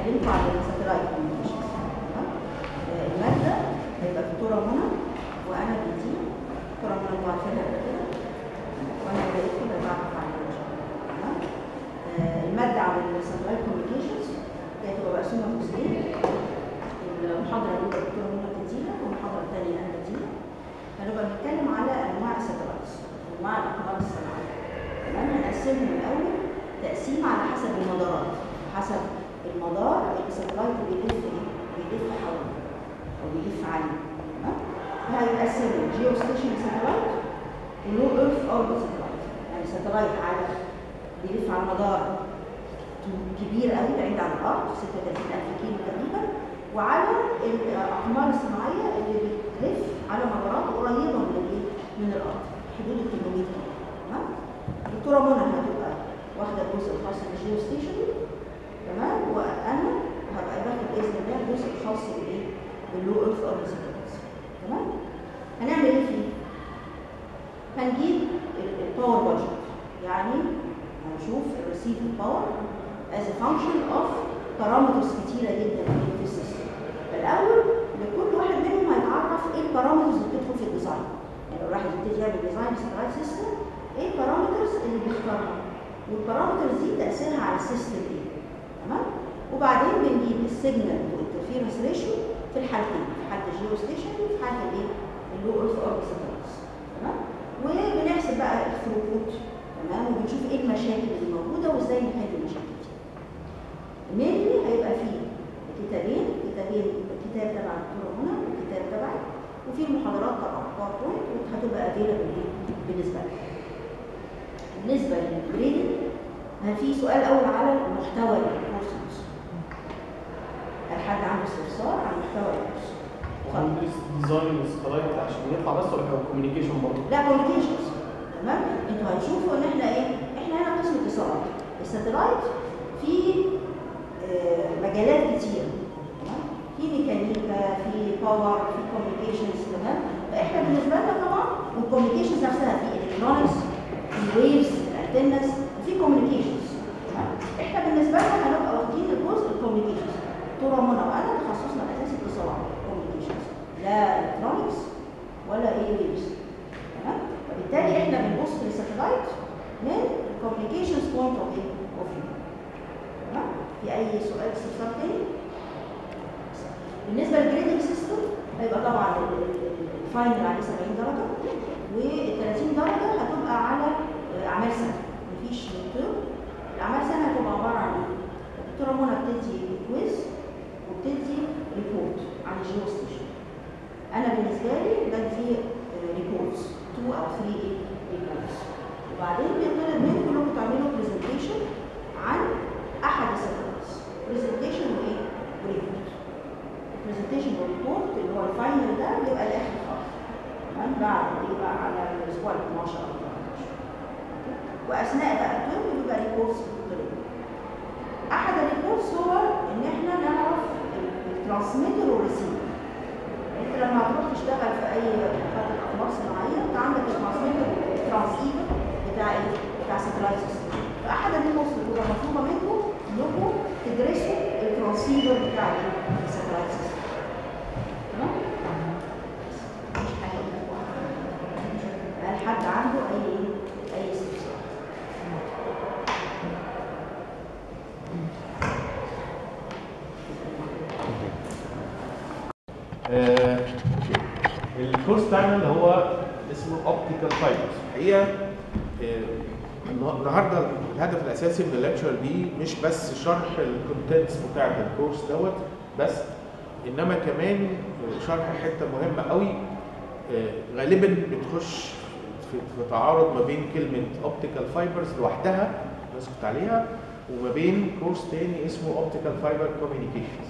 هكلمكم عن الساتلايت كوميونيكيشن تمام آه، الماده هيبقى دكتوره منى وانا بنتي دكتوره منى انتوا عارفينها قبل كده وانا بقيت كده بعرف عنها ان شاء الله تمام آه، الماده عن الساتلايت كوميونيكيشنز هي هتبقى مقسومه جزئين المحاضره الاولى دكتوره منى بتدينا والمحاضره الثانيه انا بدينا هنبقى بنتكلم على انواع الساتلايتس انواع الاقمار الصناعيه تمام هنقسمهم الاول تقسيم على حسب المدارات حسب المدار الساتلايت بيلف ايه؟ بيلف حوله او بيلف عليه تمام هيقسموا جيو ستيشن ساتلايت ولو ايرث اوربت ساتلايت يعني ساتلايت على بيلف على مدار كبير قوي بعيد عن الارض 36000 كيلو تقريبا وعلى الاقمار الصناعيه اللي بتلف على مدارات قريبه من الايه؟ من الارض حدود ال 800 كيلو تمام الدكتوره منى هتبقى واخده الجزء الخاص بالجيو ستيشن تمام وانا هبقى باخد باذن الله الجزء الخاص بالايه؟ باللو ايرث اوربت تمام هنعمل ايه فيه؟ هنجيب الباور بادجت يعني هنشوف الريسيف باور as a function of parameters كتيره جدا في السيستم فالاول لكل واحد منهم هيتعرف ايه البارامترز اللي بتدخل في الديزاين يعني لو الواحد يبتدي يعمل ديزاين ساتلايت سيستم ايه البارامترز اللي بيختارها والبارامترز دي تاثيرها على السيستم ايه تمام وبعدين بنجيب السيجنال تو انترفيرنس ريشيو في الحالتين في حاله الجيو ستيشن وفي حاله الايه اللو ايرث اوربت ساتلايتس تمام وبنحسب بقى الثروبوت تمام وبنشوف ايه المشاكل اللي موجوده وازاي نحل المشاكل دي مينلي هيبقى فيه كتابين كتابين كتاب تبع الدكتوره منى وكتاب تبعي وفي المحاضرات طبعا باوربوينت وهتبقى افيلبل بالنسبه لك بالنسبه للجريدنج في سؤال اول على المحتوى الكورس نفسه هل حد عنده استفسار عن محتوى الكورس؟ وهندرس ديزاين ساتلايت عشان يطلع بس ولا كوميونيكيشن برضه؟ لا كوميونيكيشنز تمام انتوا هتشوفوا ان احنا ايه احنا هنا قسم اتصالات الساتلايت في آه، مجالات كتير تمام في ميكانيكا في باور في كوميونيكيشنز تمام فاحنا بالنسبه لنا طبعا والكوميونيكيشنز نفسها في الكترونكس في ويفز الانتنس في كوميونيكيشنز تمام احنا بالنسبه لنا هنبقى واخدين الجزء الكوميونيكيشنز دكتوره منى وانا تخصصنا الاساسي اتصالات كوميونيكيشنز لا الكترونكس ولا ايه ويفز تمام فبالتالي احنا بنبص للساتلايت من الكوميونيكيشنز بوينت اوف فيو تمام في اي سؤال استفسار تاني بالنسبه للجريدنج سيستم هيبقى طبعا ال- ال- الفاينل عليه 70 درجه وال 30 درجه هتبقى على آه، اعمال سنه مفيش دكتور الاعمال سنه هتبقى عباره عن ايه؟ الدكتوره منى بتدي كويز وبتدي ريبورت عن الجيو ستيشن انا بالنسبه لي بدي ريبورتس 2 او 3 ايه ريبورتس وبعدين بيطلب منكم انكم تعملوا برزنتيشن عن احد الساتلايتس برزنتيشن وايه وريبورت البرزنتيشن والريبورت اللي هو الفاينل ده بيبقى الاخر خالص تمام بعد ايه بقى على الاسبوع ال 12 او 13 واثناء بقى الترم بيبقى ريبورتس بتطلب احد الريبورتس هو ان احنا نعرف الترانسميتر والريسيفر انت لما هتروح تشتغل في اي خط اقمار صناعيه انت عندك الترانسميتر الترانسيفر بتاع ايه؟ بتاع ساتلايت سيستم فاحد الريبورتس اللي بتبقى مطلوبه منكم انكم تدرسوا الترانسيفر بتاع ايه؟ الساتلايت سيستم تمام؟ مش حاجه هل حد عنده اي اي استفسار؟ آه، الكورس بتاعنا اللي هو اسمه اوبتيكال فايبرز الحقيقه آه، النه- النهارده الهدف الاساسي من الليكتشر دي مش بس شرح الكونتنتس بتاعت الكورس دوت بس انما كمان شرح حته مهمه قوي آه، غالبا بتخش في في تعارض ما بين كلمه اوبتيكال فايبرز لوحدها نسكت عليها وما بين كورس تاني اسمه اوبتيكال فايبر كوميونيكيشنز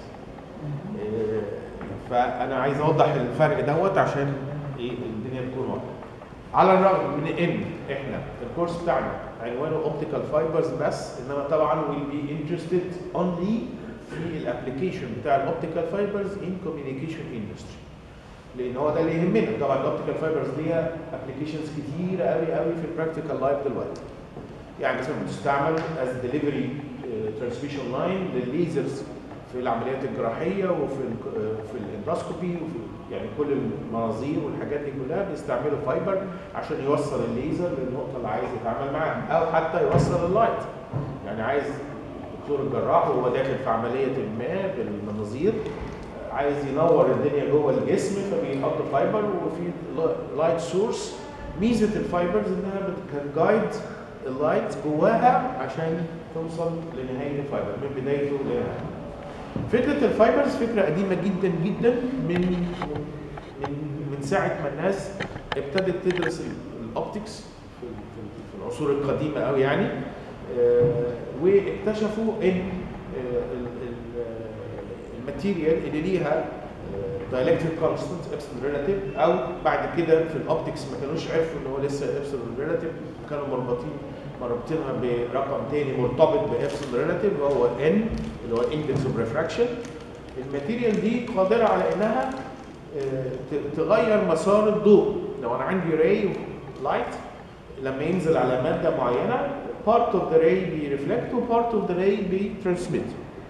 فانا عايز اوضح الفرق دوت عشان ايه الدنيا تكون واضحه على الرغم من ان احنا الكورس بتاعنا عنوانه اوبتيكال فايبرز بس انما طبعا ويل بي انترستد اونلي في الابلكيشن بتاع الاوبتيكال فايبرز ان كوميونيكيشن اندستري لان هو ده اللي يهمنا طبعا الاوبتيكال فايبرز ليها ابلكيشنز كتيره قوي قوي في البراكتيكال لايف دلوقتي يعني مثلا بتستعمل از ديليفري ترانسميشن لاين للليزرز في العمليات الجراحيه وفي ال- في الاندوسكوبي وفي يعني كل المناظير والحاجات دي كلها بيستعملوا فايبر عشان يوصل الليزر للنقطه اللي عايز يتعامل معاها او حتى يوصل اللايت يعني عايز دكتور الجراح وهو داخل في عمليه ما بالمناظير عايز ينور الدنيا جوه الجسم فبيحط فايبر وفي لايت سورس ميزه الفايبرز انها كان جايد اللايت جواها عشان توصل لنهايه الفايبر من بدايته لنهايته فكره الفايبرز فكره قديمه جدا جدا من من من ساعه ما الناس ابتدت تدرس ال- الاوبتكس في في- في العصور القديمه قوي يعني آه، واكتشفوا ان آه، ال- ال- آه، الماتيريال اللي ليها دايلكتريك كونستنت ابسلون ريلاتيف او بعد كده في الاوبتكس ما كانوش عرفوا ان هو لسه ابسلون ريلاتيف كانوا مربوطين مربوطينها برقم تاني مرتبط بابسلون ريلاتيف وهو ان اللي هو الاندكس اوف ريفراكشن الماتيريال دي قادره على انها آه، ت- تغير مسار الضوء لو انا عندي راي لايت لما ينزل على ماده معينه part of the ray بيرفلكت و part of the ray بيترانسميت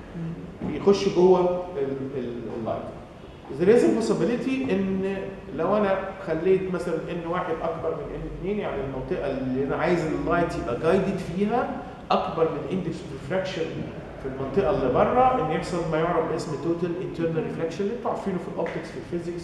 بيخش جوه اللايت there is a possibility ان لو انا خليت مثلا ان واحد اكبر من ان اثنين يعني المنطقه اللي انا عايز اللايت يبقى جايدد فيها اكبر من اندكس ريفراكشن في المنطقه اللي بره ان يحصل ما يعرف باسم توتال انترنال ريفلكشن اللي انتوا عارفينه في الاوبتكس في الفيزيكس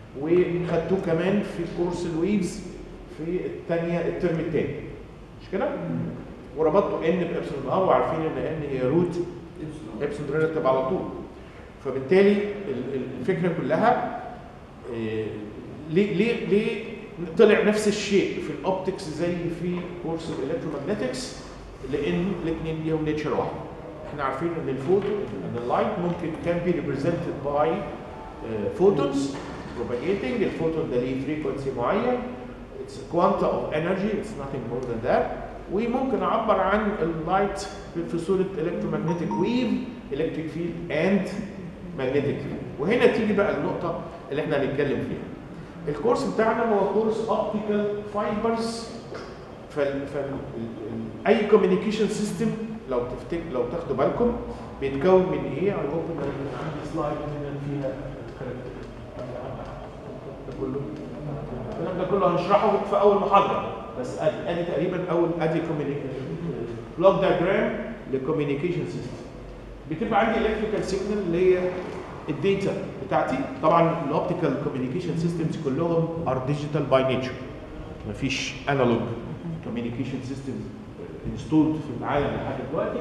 وخدتوه كمان في كورس الويفز في الثانيه الترم الثاني مش كده؟ وربطتوا ان بابسلون ار وعارفين ان ان هي روت ابسلون ريلاتيف على طول فبالتالي ال- ال- الفكره كلها آه، ليه ليه ليه طلع نفس الشيء في الاوبتكس زي في كورس الالكترومagنetics لان الاثنين ليهم نيتشر واحد احنا عارفين ان الفوتون ان اللايت ممكن كان بي ريبريزنتد باي فوتونز propagating الفوتون ده ليه فريكونسي معين it's a quanta of energy it's nothing more than that وممكن اعبر عن اللايت في صوره electromagnetic wave electric field and magnetic field وهنا تيجي بقى النقطه اللي احنا هنتكلم فيها الكورس بتاعنا هو كورس اوبتيكال فايبرز فال فال ال- ال- اي كوميونيكيشن سيستم لو تفتك لو تاخدوا بالكم بيتكون من ايه؟ اي هوب ان عندي سلايد هنا فيها ده كله الكلام ده كله هنشرحه في اول محاضره بس ادي ادي تقريبا اول ادي بلوك دايجرام للكوميونيكيشن سيستم بتبقى عندي الكتريكال سيجنال اللي هي الداتا بتاعتي طبعا الاوبتيكال كوميونيكيشن سيستمز كلهم ار ديجيتال باي نيتشر مفيش انالوج كوميونيكيشن سيستم انستولد في العالم لحد دلوقتي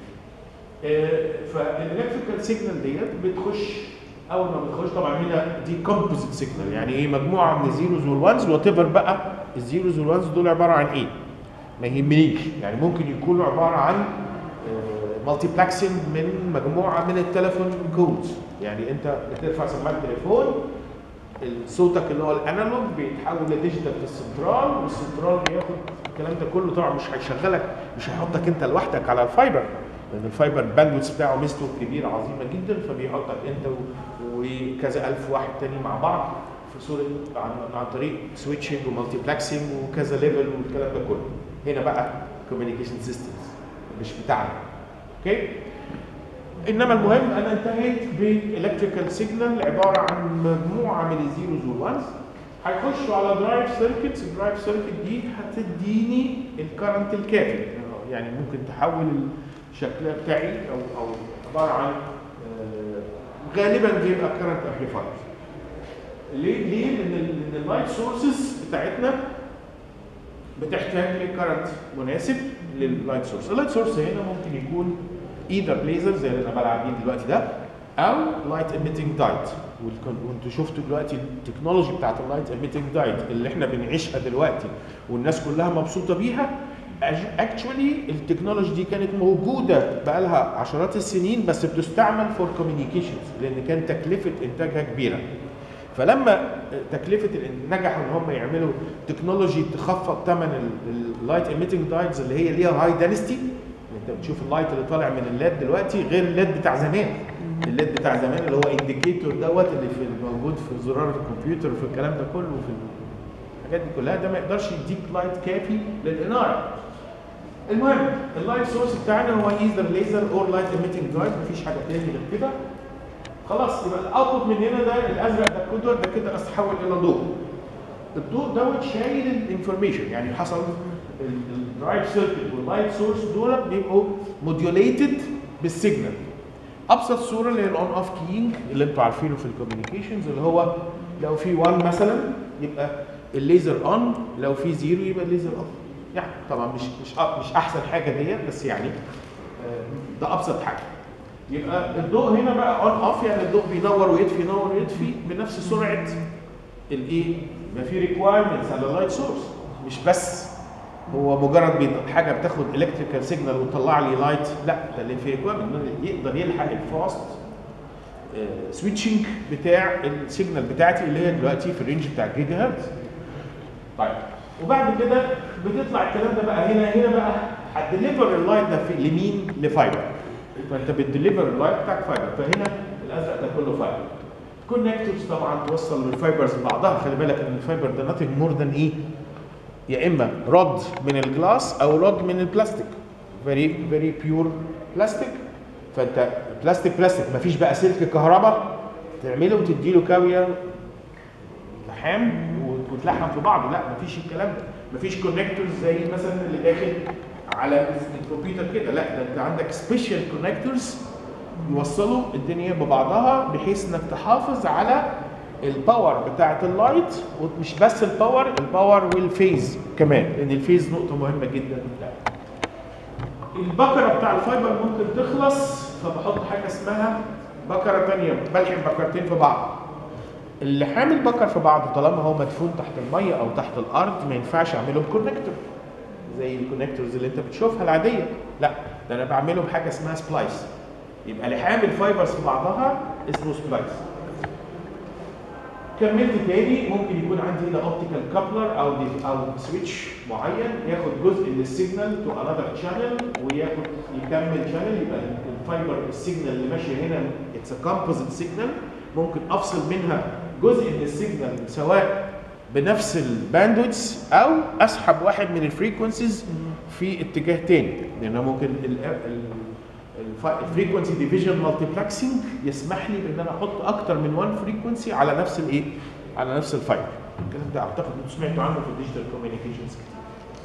فالالكتريكال سيجنال ديت بتخش اول ما بتخش طبعا هنا دي كومبوزيت سيجنال يعني ايه مجموعه من الزيروز والوانز وات ايفر بقى الزيروز والوانز دول عباره عن ايه؟ ما يهمنيش يعني ممكن يكونوا عباره عن مالتي بلاكسنج من مجموعه من التليفون كودز يعني انت بترفع سماعه التليفون صوتك اللي هو الانالوج بيتحول لديجيتال في السنترال والسنترال بياخد الكلام ده كله طبعا مش هيشغلك مش هيحطك انت لوحدك على الفايبر لان الفايبر الباندويث بتاعه ميزته كبيره عظيمه جدا فبيحطك انت و- وكذا الف واحد تاني مع بعض في صوره عن, عن طريق سويتشنج ومالتي بلاكسنج وكذا ليفل والكلام ده كله هنا بقى كوميونيكيشن سيستمز مش بتاعنا اوكي انما المهم انا انتهيت بالكتريكال سيجنال عباره عن مجموعه من الزيروز والوانز هيخشوا على درايف سيركتس الدرايف سيركت دي هتديني الكرنت الكافي يعني ممكن تحول الشكل بتاعي او او عباره عن آه، غالبا بيبقى كرنت امبليفاير ليه؟ ليه؟ لان ال- لان اللايت سورسز بتاعتنا بتحتاج لكرنت مناسب لللايت سورس اللايت سورس هنا ممكن يكون ايذر بليزر زي اللي انا بلعب بيه دلوقتي ده او لايت ايميتنج دايت وانتوا شفتوا دلوقتي التكنولوجي بتاعت اللايت ايميتنج دايت اللي احنا بنعيشها دلوقتي والناس كلها مبسوطه بيها اكشولي التكنولوجي دي كانت موجوده بقالها عشرات السنين بس بتستعمل فور كوميونيكيشنز لان كان تكلفه انتاجها كبيره فلما تكلفه ال- نجحوا ان هم يعملوا تكنولوجي تخفض ثمن اللايت ايميتنج دايتس اللي هي ليها هاي دنستي انت بتشوف اللايت اللي طالع من الليد دلوقتي غير الليد بتاع زمان الليد بتاع زمان اللي هو انديكيتور دوت اللي في موجود في زرار الكمبيوتر وفي الكلام ده كله وفي الحاجات دي كلها ده ما يقدرش يديك لايت كافي للاناره المهم اللايت سورس بتاعنا هو ايذر ليزر اور لايت ايميتنج درايف مفيش حاجه تاني غير كده خلاص يبقى الاوتبوت من هنا ده الازرق ده كده ده كده استحول الى ضوء الضوء دوت شايل الانفورميشن يعني حصل الدرايف سيركت واللايت سورس دول بيبقوا موديوليتد بالسيجنال ابسط صوره اللي هي الاون اوف كينج اللي انتوا عارفينه في الكوميونيكيشنز اللي هو لو في 1 مثلا يبقى الليزر اون لو في 0 يبقى الليزر اوف يعني طبعا مش مش أ- مش احسن حاجه ديت بس يعني آه، ده ابسط حاجه يبقى الضوء هنا بقى اون اوف يعني الضوء بينور ويطفي ينور ويطفي بنفس سرعه الايه؟ ما في ريكوايرمنتس على اللايت سورس مش بس هو مجرد بيض- حاجه بتاخد الكتريكال سيجنال وتطلع لي لايت لا ده اللي في ريكوايرمنت يقدر يلحق الفاست سويتشنج بتاع السيجنال بتاعتي اللي هي دلوقتي في الرينج بتاع الجيجا هرتز طيب وبعد كده بتطلع الكلام ده بقى هنا هنا بقى هتديليفر اللايت ده في لمين؟ لفايبر فانت بتديليفر اللايت بتاعك فايبر فهنا الازرق ده كله فايبر كونكتورز طبعا توصل الفايبرز ببعضها خلي بالك ان الفايبر ده nothing مور ذان ايه؟ يا اما رود من الجلاس او رود من البلاستيك فيري فيري بيور بلاستيك فانت بلاستيك بلاستيك مفيش بقى سلك كهرباء تعمله وتديله كاويه لحام وتلحم في بعض لا مفيش الكلام ده مفيش كونكتورز زي مثلا اللي داخل على الكمبيوتر كده لا ده انت عندك سبيشال كونكتورز يوصلوا الدنيا ببعضها بحيث انك تحافظ على الباور بتاعت اللايت ومش بس الباور الباور والفيز كمان لان الفيز نقطه مهمه جدا البكره بتاع الفايبر ممكن تخلص فبحط حاجه اسمها بكره ثانيه بلحم بكرتين في بعض اللي حامل بكر في بعض طالما هو مدفون تحت الميه او تحت الارض ما ينفعش اعمله بكونكتور زي الكونكتورز اللي انت بتشوفها العاديه لا ده انا بعمله بحاجه اسمها سبلايس يبقى اللي حامل فايبرز في بعضها اسمه سبلايس كملت تاني ممكن يكون عندي هنا اوبتيكال كابلر او دي او سويتش معين ياخد جزء من السيجنال تو انذر شانل وياخد يكمل شانل يبقى الفايبر السيجنال اللي ماشيه هنا اتس كومبوزيت سيجنال ممكن افصل منها جزء من السيجنال سواء بنفس الباندويتس او اسحب واحد من الفريكونسيز في اتجاه تاني لان ممكن الفريكونسي ديفيجن مالتيبلكسنج يسمح لي بان انا احط اكتر من وان فريكونسي على نفس الايه؟ على نفس الفايبر الكلام ده اعتقد انتوا سمعتوا عنه في الديجيتال كوميونيكيشنز كتير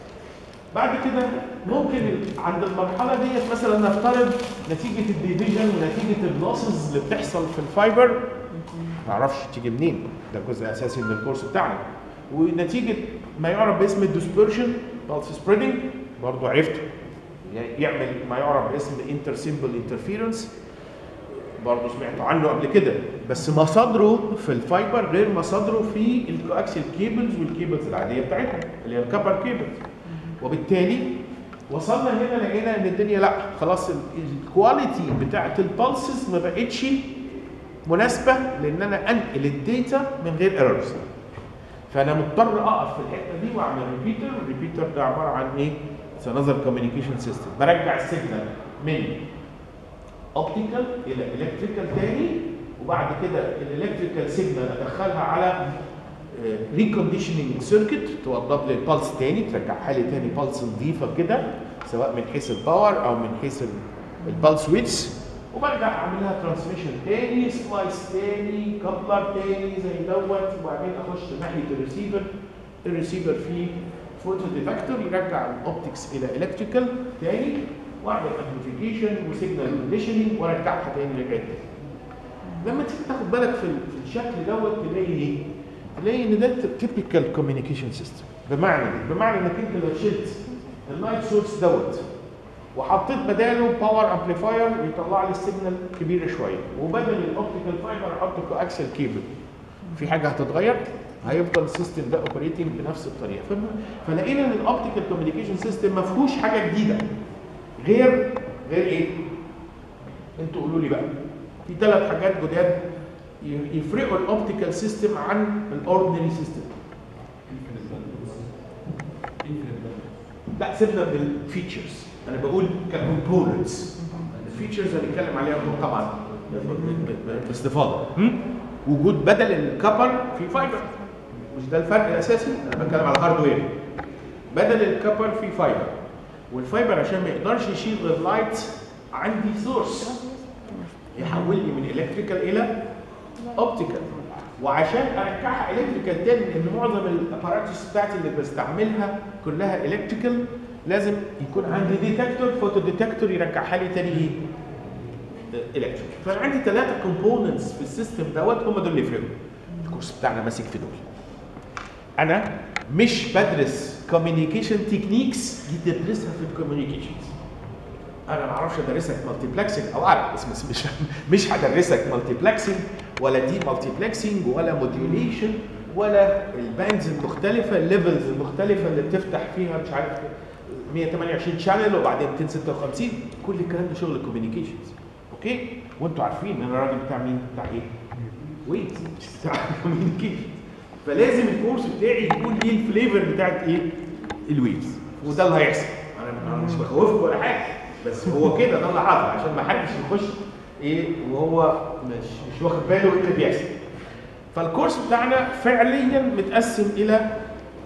بعد كده ممكن ال- عند المرحله ديت مثلا نفترض نتيجه الديفيجن ونتيجه اللوسز اللي بتحصل في الفايبر ما اعرفش تيجي منين ده جزء اساسي من الكورس بتاعنا ونتيجه ما يعرف باسم الديسبرشن بلس سبريدنج برضه عرفته يعني يعمل ما يعرف باسم انتر سيمبل انترفيرنس برضه سمعتوا عنه قبل كده بس مصادره في الفايبر غير مصادره في الكواكسيال كيبلز والكيبلز العاديه بتاعتنا اللي هي الكبر كيبلز وبالتالي وصلنا هنا لقينا ان الدنيا لا خلاص ال- الكواليتي بتاعت البلسز ما بقتش مناسبه لان انا انقل الداتا من غير ايرورز فانا مضطر اقف في الحته دي واعمل ريبيتر الريبيتر ده عباره عن ايه؟ اتس انذر كوميونيكيشن سيستم برجع السيجنال من اوبتيكال الى الكتريكال تاني وبعد كده الالكتريكال سيجنال ادخلها على ريكونديشننج سيركت توضب لي البلس تاني ترجعها لي تاني بلس نظيفه كده سواء من حيث الباور او من حيث البلس ويتس وبرجع اعملها ترانسميشن تاني سلايس تاني كابلر تاني زي دوت وبعدين اخش ناحيه الريسيفر الريسيفر فيه فوتو ديتكتور يرجع الاوبتكس الى الكتريكال تاني واعمل امبليفيكيشن وسيجنال كونديشننج وارجعها تاني رجعت تاني لما تيجي تاخد بالك في ال- في الشكل دوت تلاقي ايه؟ تلاقي ان ده تيبيكال كوميونيكيشن سيستم بمعنى ايه؟ بمعنى انك انت لو شلت اللايت سورس دوت وحطيت بداله باور امبليفاير يطلع لي السيجنال كبيره شويه وبدل الاوبتيكال فايبر احط كواكسل كيبل في حاجه هتتغير هيفضل السيستم ده اوبريتنج بنفس الطريقه فم- فلقينا ان الاوبتيكال كوميونيكيشن سيستم ما فيهوش حاجه جديده غير غير ايه؟ انتوا قولوا لي بقى في ثلاث حاجات جداد ي- يفرقوا الاوبتيكال سيستم عن الاوردينري سيستم لا سيبنا من الفيتشرز انا بقول ككومبوننتس الفيتشرز هنتكلم عليها طبعا ب- ب- ب- باستفاضه هم؟ وجود بدل الكبر في فايبر مش ده الفرق الاساسي انا بتكلم على الهاردوير بدل الكبر في فايبر والفايبر عشان ما يقدرش يشيل غير لايت عندي سورس يحول لي من الكتريكال الى اوبتيكال وعشان ارجعها الكتريكال تاني لان معظم الاباراتس بتاعتي اللي بستعملها كلها الكتريكال لازم يكون عندي ديتكتور فوتو ديتكتور يرجعها لي تاني ايه؟ الكتريك فانا عندي ثلاثه كومبوننتس في السيستم دوت هم دول اللي يفرقوا الكورس بتاعنا ماسك في دول انا مش بدرس كوميونيكيشن تكنيكس دي تدرسها في الكوميونيكيشنز انا ما اعرفش ادرسك مالتيبلكسنج او اعرف اسم مش مش هدرسك مالتيبلكسنج ولا دي مالتيبلكسنج ولا موديوليشن ولا الباندز المختلفه الليفلز المختلفه اللي بتفتح فيها مش عارف 128 شانل وبعدين 256 كل الكلام ده شغل كوميونيكيشنز اوكي وانتوا عارفين ان انا الراجل بتاع مين بتاع ايه ويت مش بتاع كوميونيكيشن فلازم الكورس بتاعي يكون ليه الفليفر بتاعت ايه الويفز وده اللي هيحصل انا أنا مش بخوفك ولا حاجه بس هو كده ده اللي حصل عشان ما حدش يخش ايه وهو مش مش واخد باله ايه اللي بيحصل فالكورس بتاعنا فعليا متقسم الى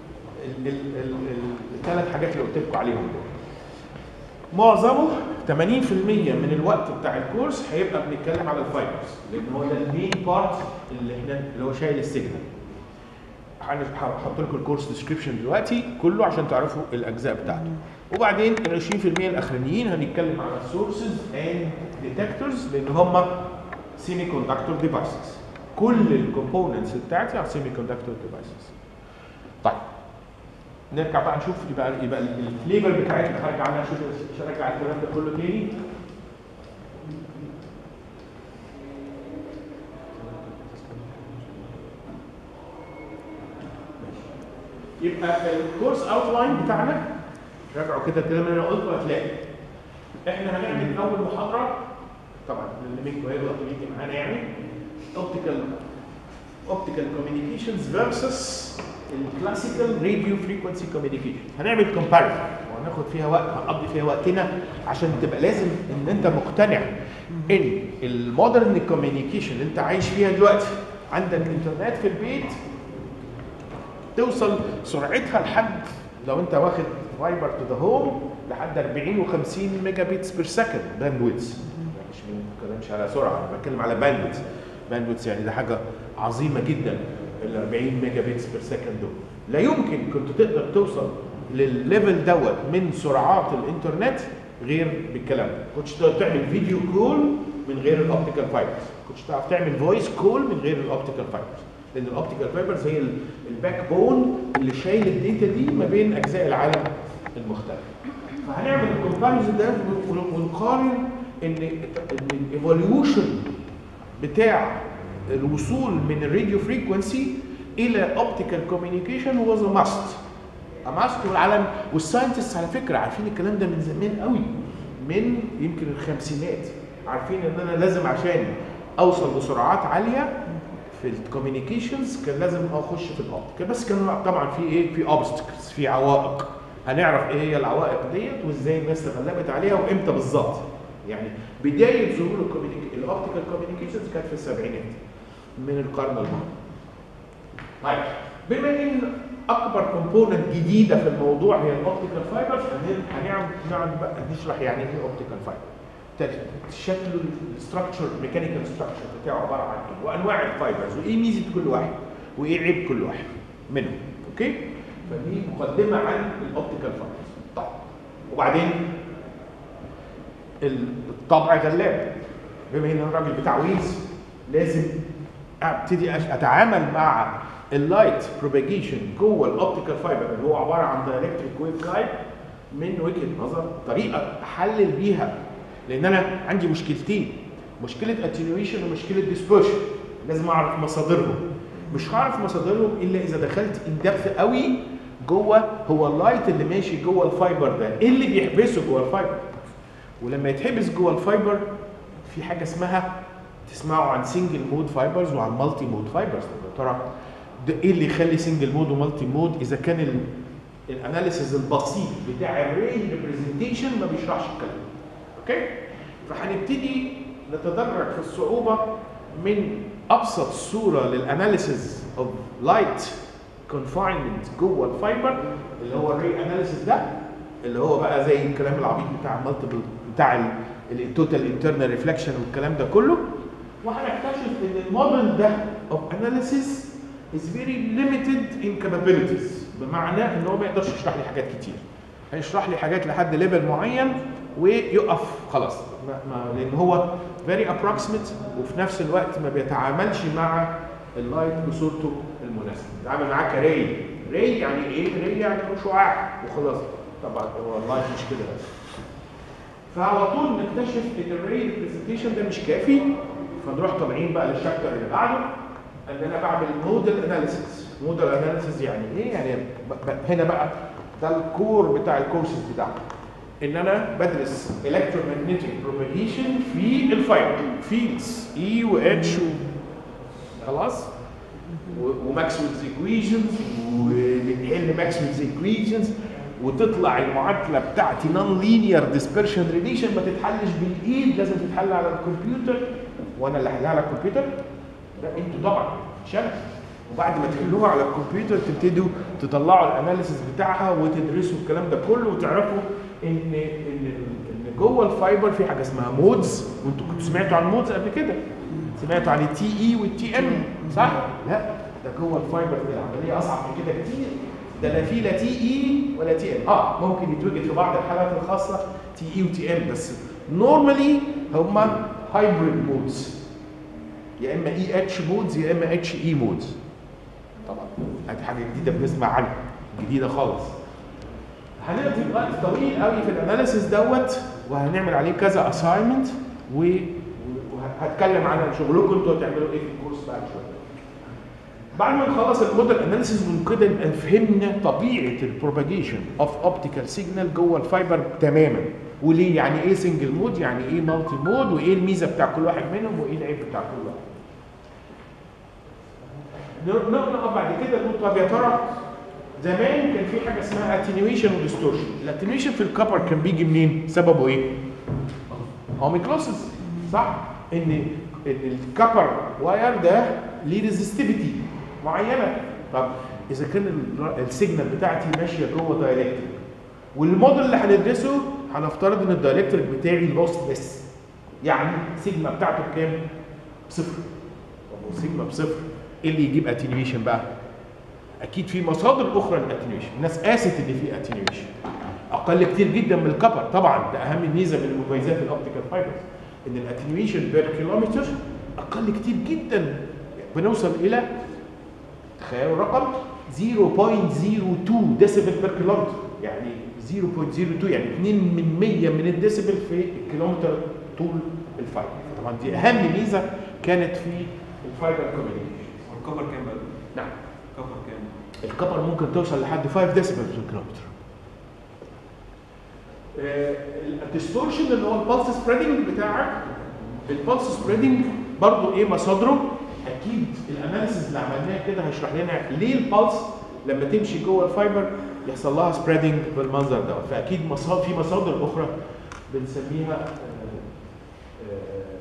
الثلاث حاجات اللي قلت لكم عليهم دول معظمه 80% من الوقت بتاع الكورس هيبقى بنتكلم على الفايبرز لان هو ده المين بارت اللي احنا اللي هو شايل السيجنال هحط لكم الكورس ديسكريبشن دلوقتي كله عشان تعرفوا الاجزاء بتاعته وبعدين ال 20% الاخرانيين هنتكلم على السورسز اند ديتكتورز لان هم سيمي كوندكتور ديفايسز كل الكومبوننتس بتاعتي على سيمي كوندكتور ديفايسز طيب نرجع بقى نشوف يبقى يبقى الفليفر بتاعتنا هرجع عنها اشوف مش هرجع الكلام ده كله تاني يبقى الكورس اوتلاين بتاعنا راجعوا كده الكلام اللي انا قلته هتلاقي احنا هنعمل اول محاضره طبعا اللي منكم هيقدر يجي معانا يعني اوبتيكال اوبتيكال كوميونيكيشنز فيرسس الكلاسيكال راديو فريكونسي كوميونيكيشن هنعمل كومباريزن وهناخد فيها وقت هنقضي فيها وقتنا عشان تبقى لازم ان انت مقتنع ان المودرن كوميونيكيشن اللي انت عايش فيها دلوقتي عندك انترنت في البيت توصل سرعتها لحد لو انت واخد فايبر تو ذا هوم لحد 40 و50 ميجا بيتس بير سكند باندويتس مش ما بتكلمش على سرعه انا بتكلم على باندويتس باندويتس يعني ده حاجه عظيمه جدا ال 40 ميجا بيتس بير سكند دول لا يمكن كنت تقدر توصل للليفل دوت من سرعات الانترنت غير بالكلام ده كنتش تقدر تعمل فيديو كول من غير الاوبتيكال فايبرز كنتش تعرف تعمل فويس كول من غير الاوبتيكال فايبرز لان الاوبتيكال فايبرز هي الباك بون اللي شايل الداتا دي ما بين اجزاء العالم المختلفه فهنعمل الكومباريزون ده ونقارن ان ان الايفوليوشن بتاع الوصول من الراديو فريكونسي الى اوبتيكال كوميونيكيشن واز ا ماست ا ماست والعالم والساينتست على فكره عارفين الكلام ده من زمان قوي من يمكن الخمسينات عارفين ان انا لازم عشان اوصل لسرعات عاليه في الكوميونيكيشنز كان لازم اخش في الاوبتيكال بس كان طبعا في ايه في اوبستكلز في عوائق هنعرف ايه هي العوائق ديت وازاي الناس تغلبت عليها وامتى بالظبط يعني بدايه ظهور الاوبتيكال كوميونيكيشنز كانت في السبعينات من القرن الماضي طيب بما ان اكبر كومبوننت جديده في الموضوع هي الاوبتيكال فايبرز هنعمل نعم بقى نشرح يعني ايه اوبتيكال فايبر شكل الاستراكشر ميكانيكال ستراكشر بتاعه عباره عن ايه وانواع الفايبرز وايه ميزه كل واحد وايه عيب كل واحد منهم اوكي فدي مقدمه عن الاوبتيكال فايبرز طيب وبعدين الطبع غلاب بما ان الراجل بتاع ويز لازم ابتدي اتعامل مع اللايت بروباجيشن جوه الاوبتيكال فايبر اللي هو عباره عن دايركتريك ويف جايد من وجهه نظر طريقه احلل بيها لان انا عندي مشكلتين مشكله اتنيويشن ومشكله ديسبرشن لازم اعرف مصادرهم مش هعرف مصادرهم الا اذا دخلت ان دبث قوي جوه هو اللايت اللي ماشي جوه الفايبر ده ايه اللي بيحبسه جوه الفايبر ولما يتحبس جوه الفايبر في حاجه اسمها تسمعوا عن سنجل مود فايبرز وعن مالتي مود فايبرز ترى ده ايه اللي يخلي سنجل مود ومالتي مود اذا كان الاناليسيز البسيط بتاع الرينج ريبريزنتيشن ما بيشرحش الكلام اوكي فهنبتدي نتدرج في الصعوبه من ابسط صوره للاناليسيز اوف لايت كونفاينمنت جوه الفايبر اللي هو الري اناليسيز ده اللي هو بقى زي الكلام العبيط بتاع المالتيبل بتاع التوتال انترنال ريفلكشن والكلام ده كله وهنكتشف ان الموديل ده اوف اناليسيس is very limited in capabilities بمعنى ان هو ما يقدرش يشرح لي حاجات كتير هيشرح لي حاجات لحد ليفل معين ويقف خلاص ما ما لان هو very approximate وفي نفس الوقت ما بيتعاملش مع اللايت بصورته المناسبه بيتعامل معاه كري ري يعني ايه ري يعني شعاع وخلاص طبعا هو اللايت مش كده بس فعلى طول نكتشف ان الري ريبريزنتيشن ده مش كافي فنروح طالعين بقى للشابتر اللي بعده ان انا بعمل موديل اناليسيس موديل اناليسيس يعني ايه يعني ب- ب- هنا بقى ده الكور بتاع الكورسز بتاعنا ان انا بدرس electromagnetic propagation في الفايبر فيلدز اي واتش خلاص و- وماكسويلز ايكويشنز ونحل ماكسويلز ايكويشنز وتطلع المعادله بتاعتي نون لينير ديسبرشن ريليشن ما تتحلش بالايد لازم تتحل على الكمبيوتر وانا اللي احلها على الكمبيوتر لا انتوا طبعا مش انا وبعد ما تحلوها على الكمبيوتر تبتدوا تطلعوا الاناليسيس بتاعها وتدرسوا الكلام ده كله وتعرفوا ان ان ان جوه الفايبر في حاجه اسمها مودز وانتوا كنتوا سمعتوا عن مودز قبل كده سمعتوا عن التي اي والتي ام صح؟ لا ده جوه الفايبر دي العمليه اصعب من كده كتير ده لا في لا تي اي ولا تي ام اه ممكن يتوجد في بعض الحالات الخاصه تي اي وتي ام بس نورمالي هما هايبريد مودز يا اما اي اتش مودز يا اما اتش اي مودز طبعا هذه حاجه جديده بنسمع عنها جديده خالص هنقضي وقت طويل قوي في الاناليسيس دوت وهنعمل عليه كذا اساينمنت وهتكلم عن شغلكم انتوا هتعملوا ايه في الكورس بعد شويه بعد ما نخلص الموديل اناليسيس وكده نبقى فهمنا طبيعه البروباجيشن اوف اوبتيكال سيجنال جوه الفايبر تماما وليه يعني ايه سنجل مود يعني ايه مالتي مود وايه الميزه بتاع كل واحد منهم وايه العيب بتاع كل واحد ن- نقف بعد كده نقول طب يا ترى زمان كان في حاجه اسمها اتنيويشن وديستورشن الاتنيويشن في الكبر كان بيجي منين سببه ايه اوميكلوسس صح ان ان الكبر واير ده ليه ريزستيفيتي معينه طب اذا كان ال- السيجنال بتاعتي ماشيه جوه دايركتريك والموديل اللي هندرسه هنفترض ان الدايركتريك بتاعي لوست بس يعني سيجما بتاعته بكام؟ صفر طب والسيجما بصفر ايه اللي يجيب اتنيويشن بقى؟ اكيد في مصادر اخرى للاتنيويشن الناس قاست ان في اتنيويشن اقل كتير جدا من الكبر طبعا ده اهم ميزه من مميزات الاوبتيكال فايبرز ان الاتنيويشن بير كيلومتر اقل كتير جدا بنوصل الى تخيلوا الرقم 0.02 ديسيبل بير كيلومتر يعني 0.02 يعني 2 من 100 من الديسيبل في الكيلومتر طول الفايبر طبعا دي اهم ميزه كانت في الفايبر كوميونيكيشن والكفر كام بقى؟ نعم كفر كام؟ الكبر ممكن توصل لحد 5 ديسيبل في الكيلومتر الديستورشن اللي هو البلس سبريدنج بتاعك البلس سبريدنج برضو ايه مصادره اكيد الاناليسيز اللي عملناه كده هيشرح لنا ليه البلس لما تمشي جوه الفايبر يحصل لها سبريدنج بالمنظر دوت فاكيد مصادر في مصادر اخرى بنسميها آه، آه،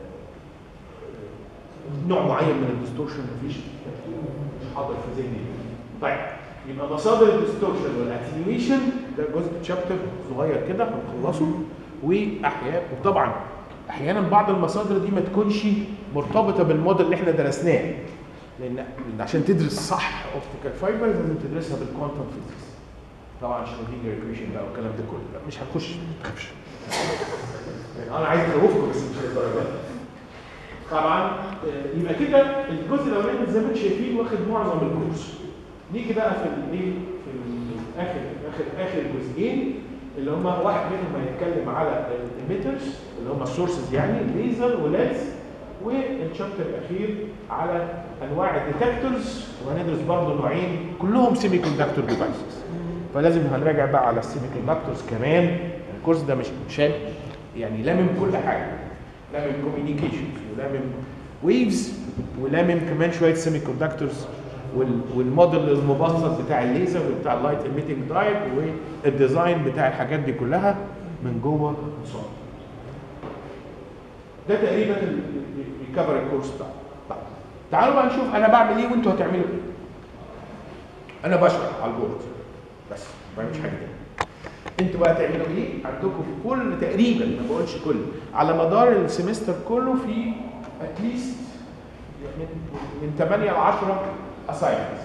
آه، نوع معين من الديستورشن مفيش مش حاضر في ذهني طيب يبقى مصادر الديستورشن والاتنيويشن ده جزء تشابتر صغير كده هنخلصه واحيانا وطبعا احيانا بعض المصادر دي ما تكونش مرتبطه بالموديل اللي احنا درسناه لان لأن عشان تدرس صح اوبتيكال فايبر لازم تدرسها بالكوانتم فيزيكس طبعا شرودنجر ايكويشن بقى والكلام ده كله لا مش هنخش ما تخافش يعني انا عايز اخوفكم بس مش للدرجه دي طبعا آه، يبقى كده الجزء الاولاني زي ما انتم شايفين واخد معظم الكورس نيجي بقى في الايه في اخر اخر اخر جزئين اللي هم واحد منهم هيتكلم على الايميترز اللي هم السورسز يعني ليزر وليدز والشابتر الاخير على انواع الديتكتورز وهندرس برضه نوعين كلهم سيمي كوندكتور ديفايسز فلازم هنراجع بقى على السيمي كوندكتورز كمان الكورس ده مش شامل يعني لامم كل حاجه لامم كوميونيكيشنز ولامم ويفز ولامم كمان شويه سيمي كوندكتورز والموديل المبسط بتاع الليزر وبتاع اللايت ايميتنج دايت والديزاين بتاع الحاجات دي كلها من جوه الصور ده تقريبا اللي بيكفر الكورس بتاعه طيب تعالوا بقى نشوف انا بعمل ايه وانتوا هتعملوا ايه انا بشرح على البورد بس ما بعملش حاجه تاني انتوا بقى تعملوا ايه؟ عندكم في كل تقريبا ما بقولش كل على مدار السمستر كله في اتليست من من 8 ل 10 اساينمنتس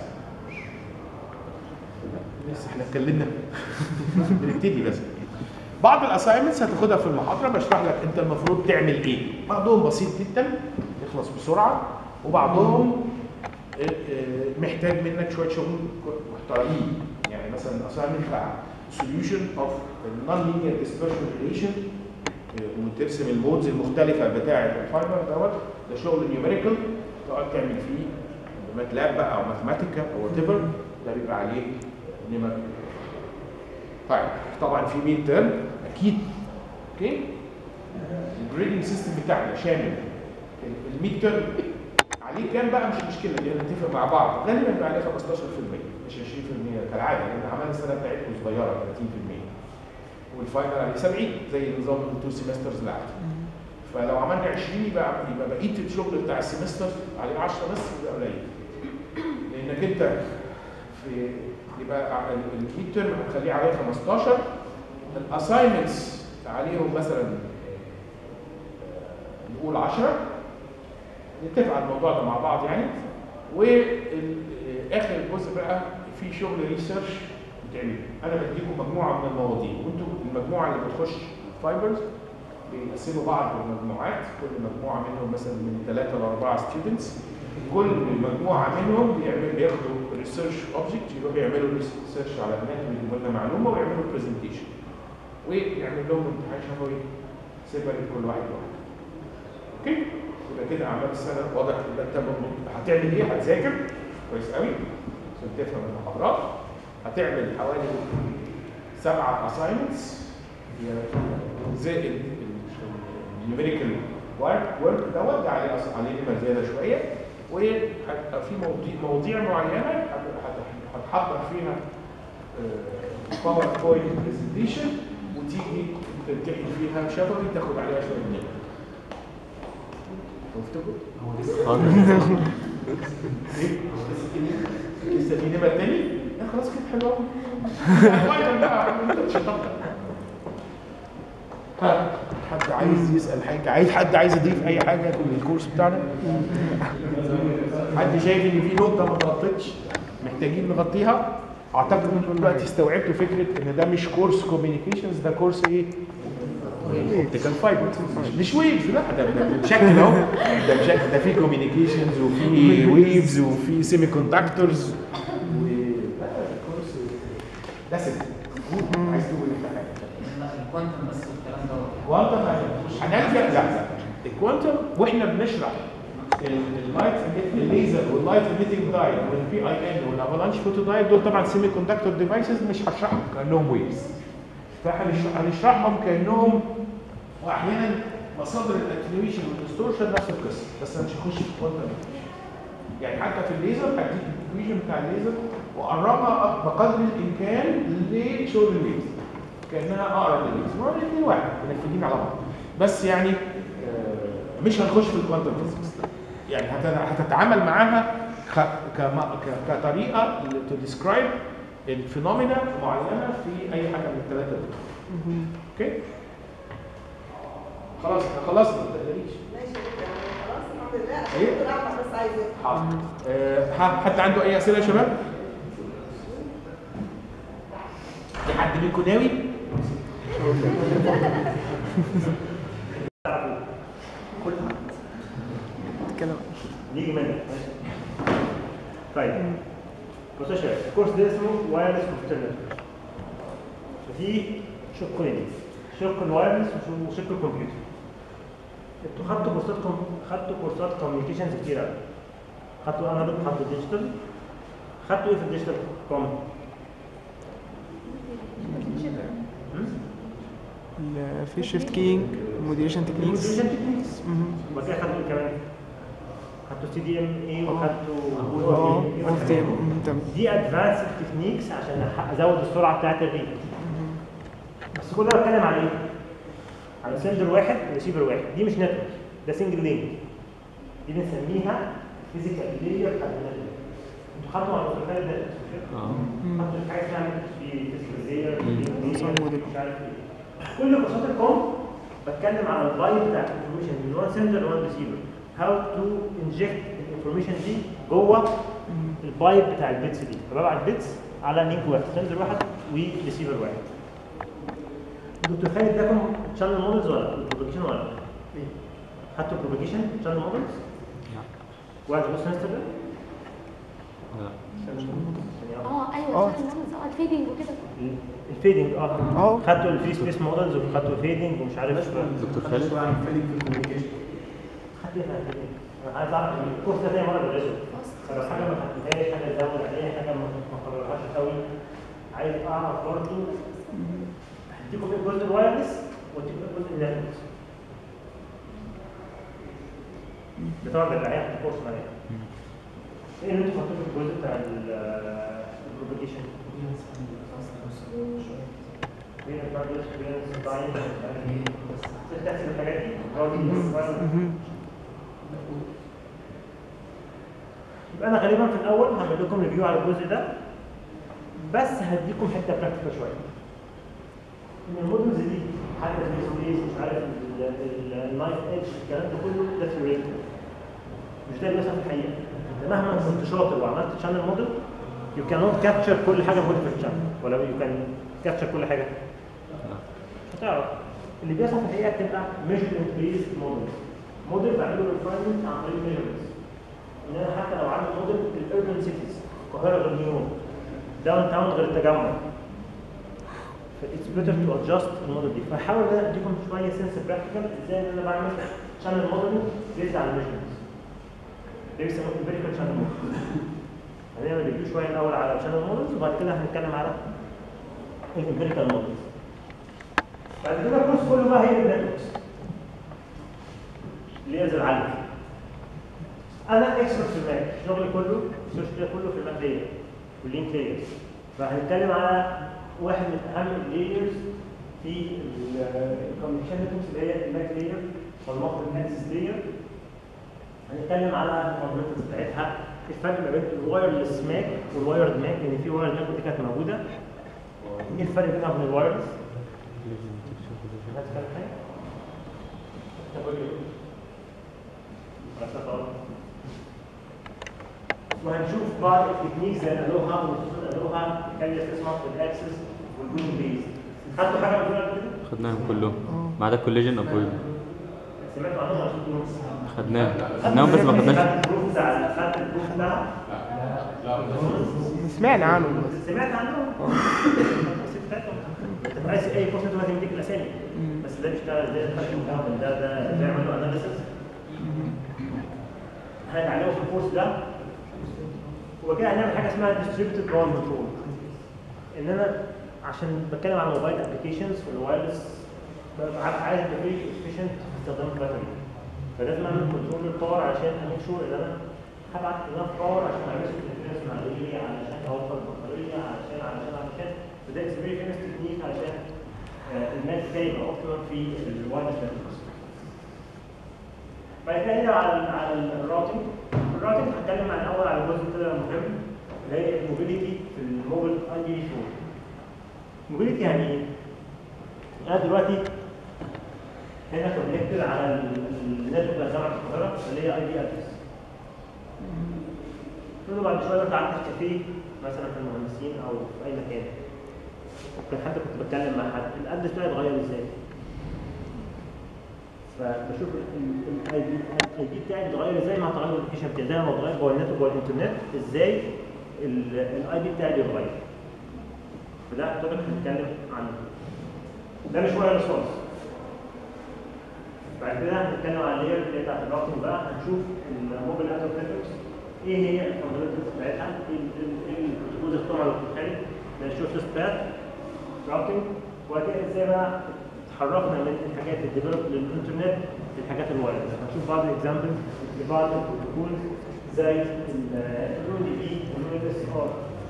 لسه احنا اتكلمنا بنبتدي بس بعض الاساينمنتس هتاخدها في المحاضره بشرح لك انت المفروض تعمل ايه بعضهم بسيط جدا يخلص بسرعه وبعضهم آه، آه، محتاج منك شويه شغل محترمين يعني مثلا الاساينمنت بتاع solution of non-linear dispersion relation آه، وترسم المودز المختلفه بتاعه الفايبر دوت ده شغل نيوميريكال تقعد تعمل فيه ماتلاب بقى او ماثماتيكا او وات ايفر ده بيبقى عليه نمر طيب طبعا في ميد ترم اكيد اوكي الجريدنج سيستم بتاعنا شامل الميد ترم عليه كام بقى مش مشكله دي هنتفق مع بعض غالبا بيبقى عليه 15% مش 20% كالعاده لان اعمال السنه بتاعتكم صغيره 30% والفاينل عليه 70 زي نظام التو سيمسترز اللي عندي فلو عملنا 20 يبقى يبقى بقيه الشغل بتاع السيمستر عليه 10 بس يبقى قليل لانك انت في يبقى الميد ترم هنخليه عليه 15 الاساينمنتس عليهم مثلا آه، نقول 10 نتفق على الموضوع ده مع بعض يعني واخر جزء بقى في شغل ريسيرش بتعمله انا بديكم مجموعه من المواضيع وانتم المجموعه اللي بتخش فايبرز بيقسموا بعض المجموعات كل مجموعه منهم مثلا من ثلاثه لاربعه ستودنتس كل مجموعه منهم بيعمل بياخدوا ريسيرش اوبجكت يروحوا يعملوا ريسيرش على النت ويجيبوا لنا معلومه ويعملوا برزنتيشن ويعمل لهم امتحان شفوي سيبريت كل واحد لوحده اوكي يبقى كده اعمال السنه واضح يبقى انت هتعمل ايه؟ هتذاكر كويس قوي عشان تفهم المحاضرات هتعمل حوالي سبعه اساينمنتس زائد النيوميريكال ورك ورك دوت ده عليه أص- عليه نمر زياده شويه وهتبقى في مواضيع مواضيع معينه هت- هت- هتحضر فيها باوربوينت برزنتيشن وتيجي تمتحن فيها شفوي تاخد عليها شويه نمر شفتكم؟ إيه؟ لسه في نمر تاني؟ لا خلاص كده حلو قوي. فاينل بقى انت اتشطبت. ها حد عايز يسال حاجه عايز حد عايز يضيف اي حاجه في الكورس بتاعنا حد شايف ان في نقطه ما اتغطتش محتاجين نغطيها اعتقد ان انتوا دلوقتي استوعبتوا فكره ان ده مش كورس كوميونيكيشنز ده كورس ايه اوبتيكال فايبر مش ويفز لا ده ده بشكل اهو ده بشكل ده في كوميونيكيشنز وفي ويفز وفي سيمي كوندكتورز و لا، كورس ده ست عايز تقول إيه حاجه الكوانتم بس والكلام ده كوانتم هنرجع لا الكوانتم واحنا بنشرح اللايت الليزر واللايت ايميتنج دايد والبي اي ان والافالانش فوتو دايد دول طبعا سيمي كوندكتور ديفايسز مش هشرحهم كانهم ويفز فهنشرحهم كانهم واحيانا مصادر الاتنيويشن والديستورشن نفس القصه بس انا مش هخش في الكوانتم يعني حتى في الليزر هديك الاتنيويشن بتاع الليزر واقربها بقدر الامكان لشغل الويفز كانها اقرب للويفز هو الاثنين واحد منفذين على بعض بس يعني آه، مش هنخش في الكوانتم فيزيكس يعني هت- هتتعامل معاها ك- كما- ك- كطريقه تو ديسكرايب الفينومينا معينه في اي حاجه من الثلاثه دول اوكي خلاص احنا خلصنا ما تقلقيش ماشي خلاص الحمد لله إيه؟ دكتور احمد بس عايز يفهم. حاضر آه، ح- حد عنده اي اسئله يا شباب؟ في حد منكم ناوي؟ نيجي منك ماشي طيب بص يا شباب الكورس ده اسمه وايرلس كمبيوتر نتورك ففي شقين شق الوايرلس وشق الكمبيوتر انتوا خدتوا كورسات كم... خدتوا كورسات كوميونيكيشنز كتير قوي خدتوا انالوج خدتوا ديجيتال خدتوا ايه في الديجيتال كوم ال- في شيفت كينج موديوليشن تكنيكس الموديوليشن تكنيكس وبعد كده خدتوا ايه كمان خدتوا سي دي ام اي اه وخدتوا قلت تمام دي ادفانسد تكنيكس عشان أح- ازود السرعه بتاعت الريد بس كل ده بتكلم عن ايه؟ على سندر واحد وريسيفر واحد دي مش نتورك ده سنجل لينك دي بنسميها فيزيكال لاير بتاعت النتورك انتوا خدتوا على البروتوكول ده خدتوا حاجه اسمها في فيزيكال لاير مش عارف ايه كل كورسات الكوم بتكلم على البايب بتاع الانفورميشن من وان سندر لوان ريسيفر هاو تو انجكت الانفورميشن دي جوه البايب بتاع البيتس دي فببعت بيتس على لينك واحد سندر واحد وريسيفر واحد دكتور خالد ده كان شانل مودلز ولا بروباجيشن ولا لا؟ خدتوا بروباجيشن شانل مودلز؟ واحد بص سمستر ده؟ يعني اه ايوه آه. صح النمط اه الفيدنج وكده الفيدنج اه اه. خدتوا الفري سبيس مودلز وخدتوا الفيدنج ومش عارف دكتور خالد شويه عن فيلينج في الكوميونيكيشن خدت ايه في الفيدنج؟ انا عايز اعرف الكورس ده تاني مره بدرسه فلو حاجه ما خدتهاش حاجه ازود عليها حاجه ما ما قررهاش قوي عايز اعرف برضه هديكم ايه الجزء الوايرلس واديكم ايه الجزء النتوركس بتوع الدفاعيه في الكورس معايا ايه اللي انتوا حطيتوه في الجزء بتاع البروباجيشن؟ بين البارد اكسبيرينس تايم مش عارف ايه تحسب الحاجات دي مهم. يبقى انا غالبا في الاول هعمل لكم ريفيو على الجزء ده بس هديكم حته براكتيكال شويه ان المودلز دي حتى الديسبليز مش عارف النايف ايدج الكلام ده كله ده ثيوريتيكال مش ده اللي بيحصل في الحقيقه انت مهما كنت شاطر وعملت شانل موديل يو كانوت كابتشر كل حاجه موجوده في الشانل ولا يو كان كابتشر كل حاجه مش هتعرف اللي بيحصل في الحقيقه بتبقى ميجرمنت بيز موديل موديل بعمله ريفاينمنت عن طريق ميجرمنتس ان انا حتى لو عندي موديل الاربن سيتيز القاهره غير نيويورك داون تاون غير التجمع فايتس بيتر تو ادجست الموديل دي فحاول ان انا اديكم شويه سنس براكتيكال ازاي ان انا بعمل شانل موديل بيزد على الميجرمنتس ده بيسموه امبيريكال شانل موديل هنعمل ريفيو شويه الاول على الشانل موديلز وبعد كده هنتكلم على الامبيريكال موديلز بعد كده الكورس كله بقى هي النتوركس ليرز العالي انا اكسبرت في الماك شغلي كله السوشيال كله في الماك لاير واللينك لاير فهنتكلم على واحد من اهم اللايرز في الكوميونيكيشن نتوركس اللي هي الماك لاير والموقع الاكسس لاير هنتكلم على الفاندمنتالز بتاعتها الفرق ما بين الوايرلس ماك والوايرد ماك لان في وايرد ماك ودي كانت موجوده ايه الفرق بينها وبين الوايرلس؟ هتتكلم حاجه؟ طب قول لي. خلاص خلاص. وهنشوف بعض التكنيكس اللي قالوها والخطوط اللي قالوها كان اسمها في الاكسس والجروب بيز خدتوا حاجه من دول قبل كده؟ خدناهم كلهم ما عدا الكوليجن ابويد سمعتوا عنهم ولا شفتوهم؟ خدناهم خدناهم بس ما خدناش خدت الجروب بتاع خدت الجروب بتاعها سمعنا عنه بس سمعت عنهم؟ بس بتاعتهم انت عايز اي كورس انت هتديك الاسامي بس ده بيشتغل ازاي الفرق بتاعهم ده ده ازاي يعملوا اناليسيس هنتعلمه في الكورس ده وكده هنعمل حاجه اسمها distributed power control ان انا عشان بتكلم عن موبايل ابلكيشنز في الوايرلس ببقى عارف- عايز ابقى فيري efficient في استخدام الباتري فلازم اعمل كنترول للباور عشان اميك شور ان انا هبعت انف باور عشان اعمل انترفيرنس مع الريلي علشان اوفر البطاريه علشان علشان علشان فده از فيري فيمس تكنيك علشان آه، الناس ازاي يبقى اوبتيمال في الوايرلس نتوركس بعد كده نرجع على ال- على الراوتنج الراوتنج هتكلم عن الاول على جزء كده مهم اللي هي الموبيليتي في الموبيل اي دي 4 موبيليتي يعني ايه؟ انا دلوقتي هنا كونكتد على النتورك بتاع جامعه القاهره اللي هي اي بي ادرس تقول بعد شويه انت قعدت في كافيه مثلا في المهندسين او في اي مكان كان حد كنت بتكلم مع حد الادرس بتاعي اتغير ازاي؟ فبشوف الاي بي الاي بي بتاعي بيتغير ازاي مع تغير اللوكيشن بتاعي زي ما بتغير جوه النت وجوه الانترنت ازاي الاي بي بتاعي بيتغير فده توبك هنتكلم عنه ده مش وايرلس خالص بعد كده هنتكلم عن اللير اللي هي بتاعت الراوتنج بقى هنشوف الموبايل نتورك نتوركس ايه هي الفاندمنتالز بتاعتها ايه ال- ايه البروتوكولز اللي بتطلع خارج نشوف سبات راوتنج وبعد كده ازاي بقى تحركنا من الحاجات الديفلوب للانترنت للحاجات الوايرلس هنشوف بعض الاكزامبلز لبعض البروتوكولز زي اليو دي بي واليو اس ار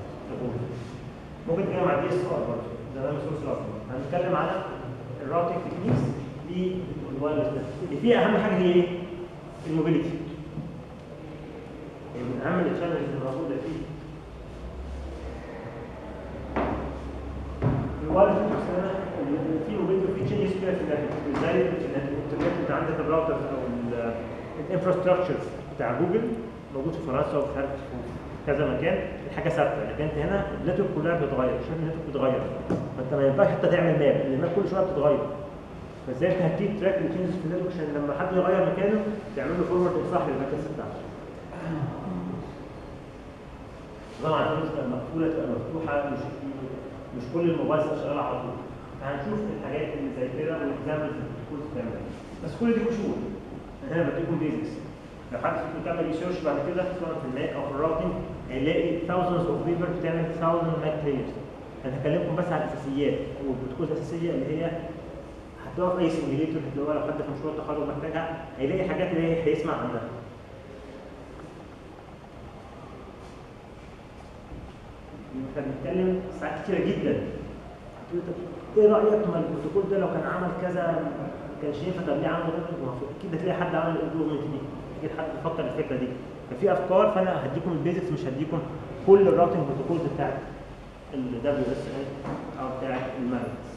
ممكن نتكلم عن دي اس ار برضه ده ده مسؤول راوتنج هنتكلم على الراوتنج تكنيكس للوايرلس اللي فيها اهم حاجه هي ايه؟ الموبيليتي يعني من اهم التشالنجز اللي موجوده فيه الوايرلس نتورك في موبيليتي وفي تشينجز كده في النتورك ازاي الانترنت انت عندك الراوترز او الانفراستراكشرز بتاع جوجل موجود في فرنسا ومش عارف في كذا مكان الحاجه ثابته لكن انت هنا النتورك كلها بتتغير شايف النتورك بتتغير فانت ما ينفعش حتى تعمل ماب لان الماب كل شويه بتتغير فازاي انت هتكيب تراك التشينجز في النتورك عشان لما حد يغير مكانه تعمل له فورورد صح للباكس بتاعته طبعا الفلوس تبقى مقفوله تبقى مفتوحه مش مش كل الموبايل شغاله على طول هنشوف الحاجات اللي زي كده والاكزامبلز اللي الكورس بتعملها بس كل دي قشور انا هنا بديكم بيزكس لو حد فيكم تعمل ريسيرش بعد كده سواء في الماك او في الراوتنج هيلاقي thousands of people بتعمل 1000 ماك layers انا هكلمكم بس على الاساسيات والبروتوكول الاساسيه اللي هي هتلاقوها في اي سيميليتور هتلاقوها لو حد في مشروع التخرج محتاجها هيلاقي حاجات اللي هي هيسمع عنها احنا بنتكلم ساعات كتيره جدا هتقول طب ايه رايك ما البروتوكول ده لو كان عمل كذا ما كانش ينفع طب ليه عمل كده المفروض اكيد هتلاقي حد عمل الامبروفمنت دي اكيد حد فكر الفكره دي ففي افكار فانا هديكم البيزكس مش هديكم كل الراوتنج بروتوكولز بتاعت ال دبليو اس او بتاعت المانجمنت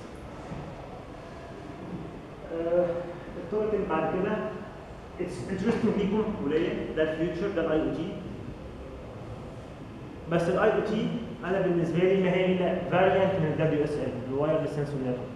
التوبيك اللي بعد كده اتس انترستنج ليكم وليا ده الفيوتشر ده الاي او تي بس الاي او تي انا بالنسبه لي ما هي الا فاريانت من الدبليو اس ال الوايرلس سنسور نتورك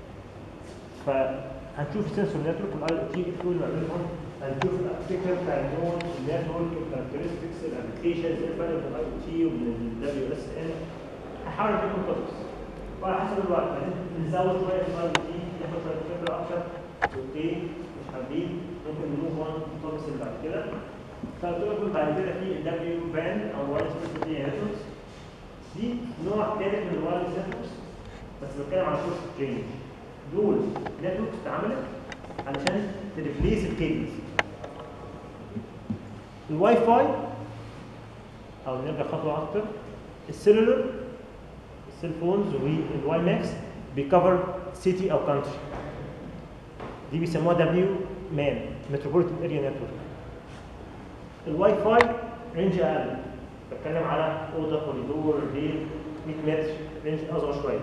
فهنشوف السنسور نتورك والاي او تي كل ما بينهم هنشوف الاركتكتشر بتاع النود النتورك الكاركترستكس الابلكيشنز ايه الفرق بين الاي او تي وبين الدبليو اس ال هحاول اديكم توبكس وعلى حسب الوقت عايزين نزود شويه في الاي او تي ناخد شويه خبره اكتر اوكي مش حابين ممكن نموف اون التوبكس اللي بعد كده فقلت لكم بعد كده في الدبليو بان او وايرلس نتوركس دي نوع ثالث من الوايرلس نتوركس بس بتكلم عن شورت رينج دول نتوركس اتعملت علشان تريبليس الكيبلز الواي فاي او نرجع خطوه اكتر السيلولر السيل فونز والواي ماكس بيكفر سيتي او كانتري دي بيسموها دبليو مان متروبوليتان اريا نتورك الواي فاي رينج اقل بتكلم على اوضه كوريدور بيت 100 متر رينج اصغر شويه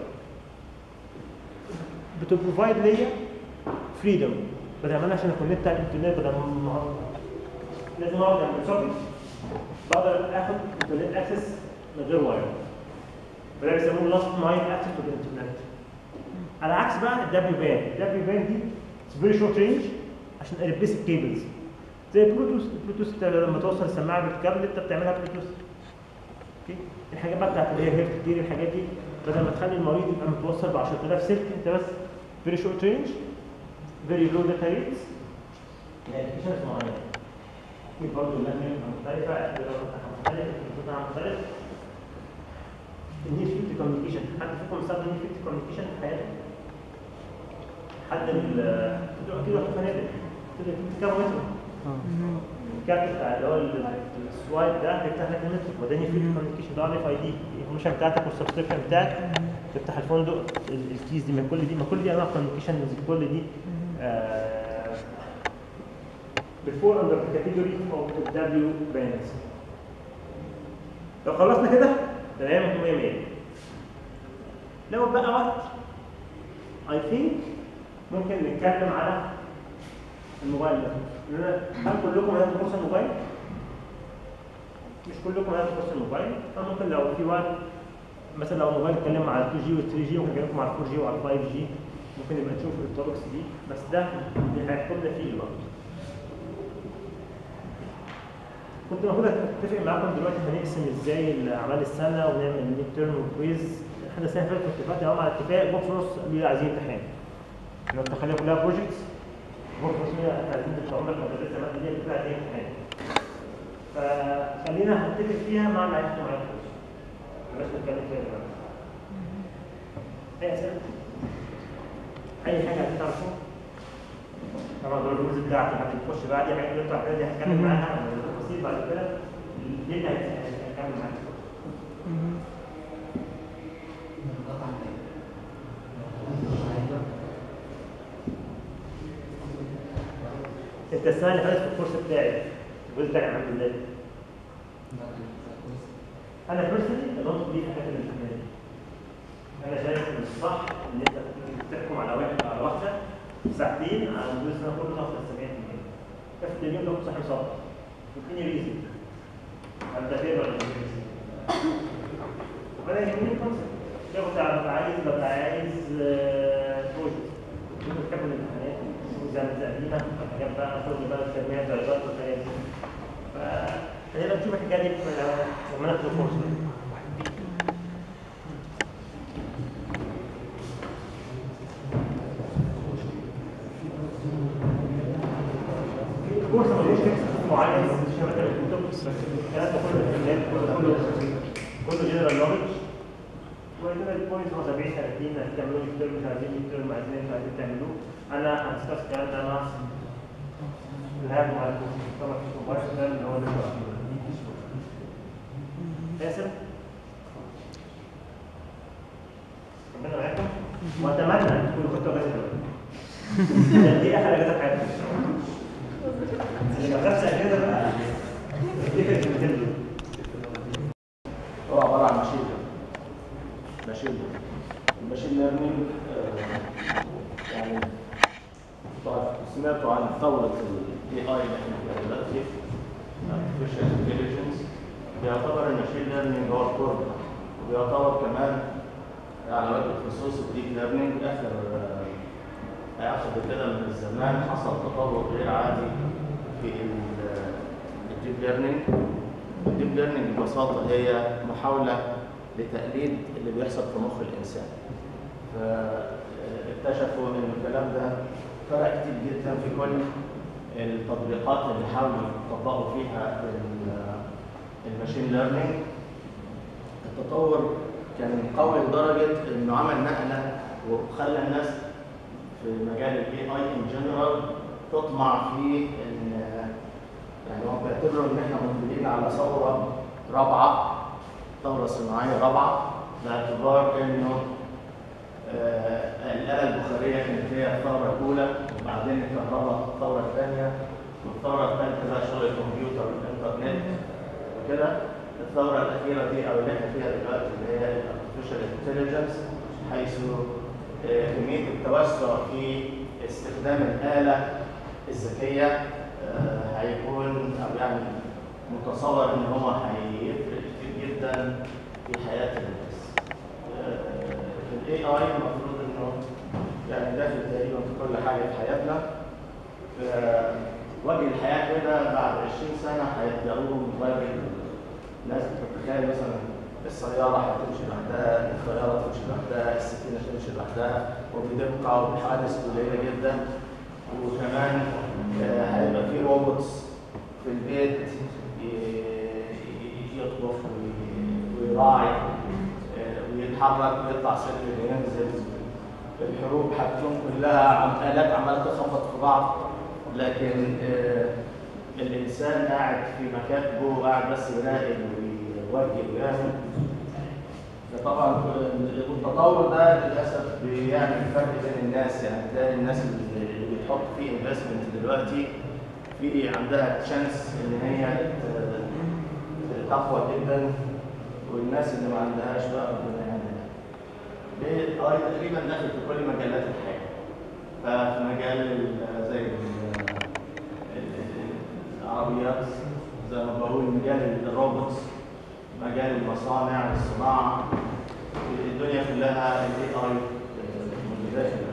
بتبروفايد ليا فريدم بدل ما انا عشان اكونكت على الانترنت بدل ما لازم اقعد جنب السوكت بقدر اخد انترنت اكسس من غير واير فده بيسموه لاست مايل اكسس تو الانترنت على عكس بقى الدبليو بان الدبليو بان دي فيري شورت رينج عشان اريبليس الكيبلز زي البلوتوث البلوتوث انت لما توصل السماعه بالكابل انت بتعملها بلوتوث اوكي الحاجات بقى بتاعت اللي هي هيرت كتير الحاجات دي بدل ما تخلي المريض يبقى متوصل ب 10000 سلك انت بس فيري شورت رينج فيري لو داتا ريتس الابلكيشنز معينه في برضه اللهجه مختلفه الرقم مختلف البلوتوث مختلف النير فيلد كوميونيكيشن حد فيكم استخدم نير فيلد كوميونيكيشن في حياته؟ حد من ال اكيد رحت فنادق كده كام متر الكارت بتاع اللي هو السوايب ده بيفتح لك المتر وده نير فيلد كوميونيكيشن ده ار اف اي دي الانفورميشن بتاعتك والسبسكريبشن بتاعك تفتح الفندق ال- الكيز دي ما كل دي ما كل دي انواع كوميونيكيشن كل دي بيفور اندر كاتيجوري اوف دبليو بانز لو خلصنا كده تمام 100 100 لو بقى وقت اي ثينك ممكن نتكلم على الموبايل ده لأن هل كلكم هياخدوا كورس الموبايل؟ مش كلكم هياخدوا كورس الموبايل فممكن لو في وقت مثلا لو الموبايل اتكلم على 2 جي وال 3 جي ممكن نتكلم على 4 جي وعلى 5 جي ممكن نبقى نشوف التوبكس دي بس ده اللي هياخدنا فيه الوقت كنت المفروض اتفق معاكم دلوقتي هنقسم ازاي اعمال السنه ونعمل ميد تيرم وكويز احنا السنه اللي فاتت كنت اتفقت معاهم على اتفاق جم في نص قالوا لي عايزين امتحان لو تخليها كلها بروجكتس جم في نص قالوا لي احنا عايزين تطلعوا لنا المدرسه الماده دي كلها عايزين امتحان فخلينا هنتفق فيها مع اللي هياخدوا معايا الكورس بلاش نتكلم فيها دلوقتي اي اسئله؟ اي حاجه عايزين تعرفوها؟ طبعا دول الرولز بتاعتي هتخش بعد يعني اللي انتوا عارفينها دي هتكلم معاها بالتفاصيل بعد كده ليه اللي هيكمل معاك انت السنه اللي فاتت في الكورس بتاعي الجزء بتاعي الحمد لله انا بيرسونلي دونت بليف حاجات الامتحانات انا شايف ان الصح ان انت تحكم على واحد على واحده في ساعتين على مدار السنه كله تاخد 70% افرض اليوم ده كنت صاحي صعب اديني ريزن هل ده فين ولا مش فين؟ فانا يهمني الكونسيبت لو ببقى عايز ببقى عايز بروجكت انتوا بتحبوا الامتحانات زي ما تقديمها حاجات بقى شغل بقى تجميع درجات والحاجات دي فخلينا نشوف الحكايه دي في- لما ناخد الكورس ده الكورس ملوش تكست معين مش شبكه الكتب الكلام ده كله كلام كله كله كله جنرال نولج وكده البوينت هو 70 30 هتعملوا لي ترم مش عايزين لي ترم عايزين مش عايزين تعملوه انا هدسكس الكلام ده مع الهاب مع الكورس طبعا في الكومبايلر ده اللي هو اللي ياسر ربنا معاكم واتمنى ان تكونوا خدتوا اجازه دلوقتي دي اخر اجازه في حياتكم اللي ما خدش اجازه بقى يفتكر كلمتين دول هو عباره عن ماشين ماشين الماشين ليرنينج يعني طبعاً سمعتوا عن ثوره الاي اي اللي احنا فيها دلوقتي artificial intelligence بيعتبر الماشين ليرنينج هو الكور وبيعتبر كمان على وجه الخصوص الديب ليرنينج اخر آه، اخر كده من الزمان حصل تطور غير عادي في الديب ليرنينج الديب ليرنينج ببساطه هي محاوله لتقليد اللي بيحصل في مخ الانسان فاكتشفوا ان الكلام ده فرق كتير جدا في كل التطبيقات اللي حاولوا يطبقوا فيها ال- الماشين ليرنينج التطور كان قوي لدرجه انه عمل نقله وخلى الناس في مجال الاي اي ان جنرال تطمع في ان يعني هو بيعتبروا ان احنا مقبلين على ثوره رابعه ثوره صناعيه رابعه باعتبار انه آه، الآلة البخارية كانت هي الثورة الأولى وبعدين الكهرباء الثورة الثانية والثورة الثالثة بقى شغل الكمبيوتر والإنترنت وكده الثورة الأخيرة دي أو اللي احنا فيها دلوقتي اللي هي الارتفيشال انتليجنس حيث آه، كمية التوسع في استخدام الآلة الذكية آه، هيكون أو يعني متصور إن هو هيفرق كتير جدا في حياة الناس. الاي اي المفروض انه يعني داخل تقريبا في كل حاجه في حياتنا في وجه الحياه كده بعد 20 سنه هيبداوا وجه الناس بتتخيل مثلا السياره هتمشي لوحدها الطياره تمشي لوحدها السفينه تمشي لوحدها وبدقه وبحوادث قليله جدا وكمان آه، هيبقى في روبوتس في البيت ي- ي- يطبخ وي- ويراعي آه، ويتحرك ويطلع سلم وينزل الحروب هتكون كلها عم آلات عمالة تخبط في بعض لكن آه، الإنسان قاعد في مكاتبه قاعد بس يراقب ويوجه ويعمل فطبعا التطور ده للاسف بيعمل فرق بين الناس يعني تلاقي الناس اللي اللي بتحط فيه انفستمنت دلوقتي في عندها تشانس ان هي ت- تقوى جدا والناس اللي ما عندهاش بقى ربنا يعينها. ليه؟ الاي تقريبا داخل في كل مجالات الحياه. ففي مجال ال- زي ال- ال- العربيات زي ما بقول مجال الروبوتس مجال المصانع الصناعه الدنيا كلها الاي اي متداخله.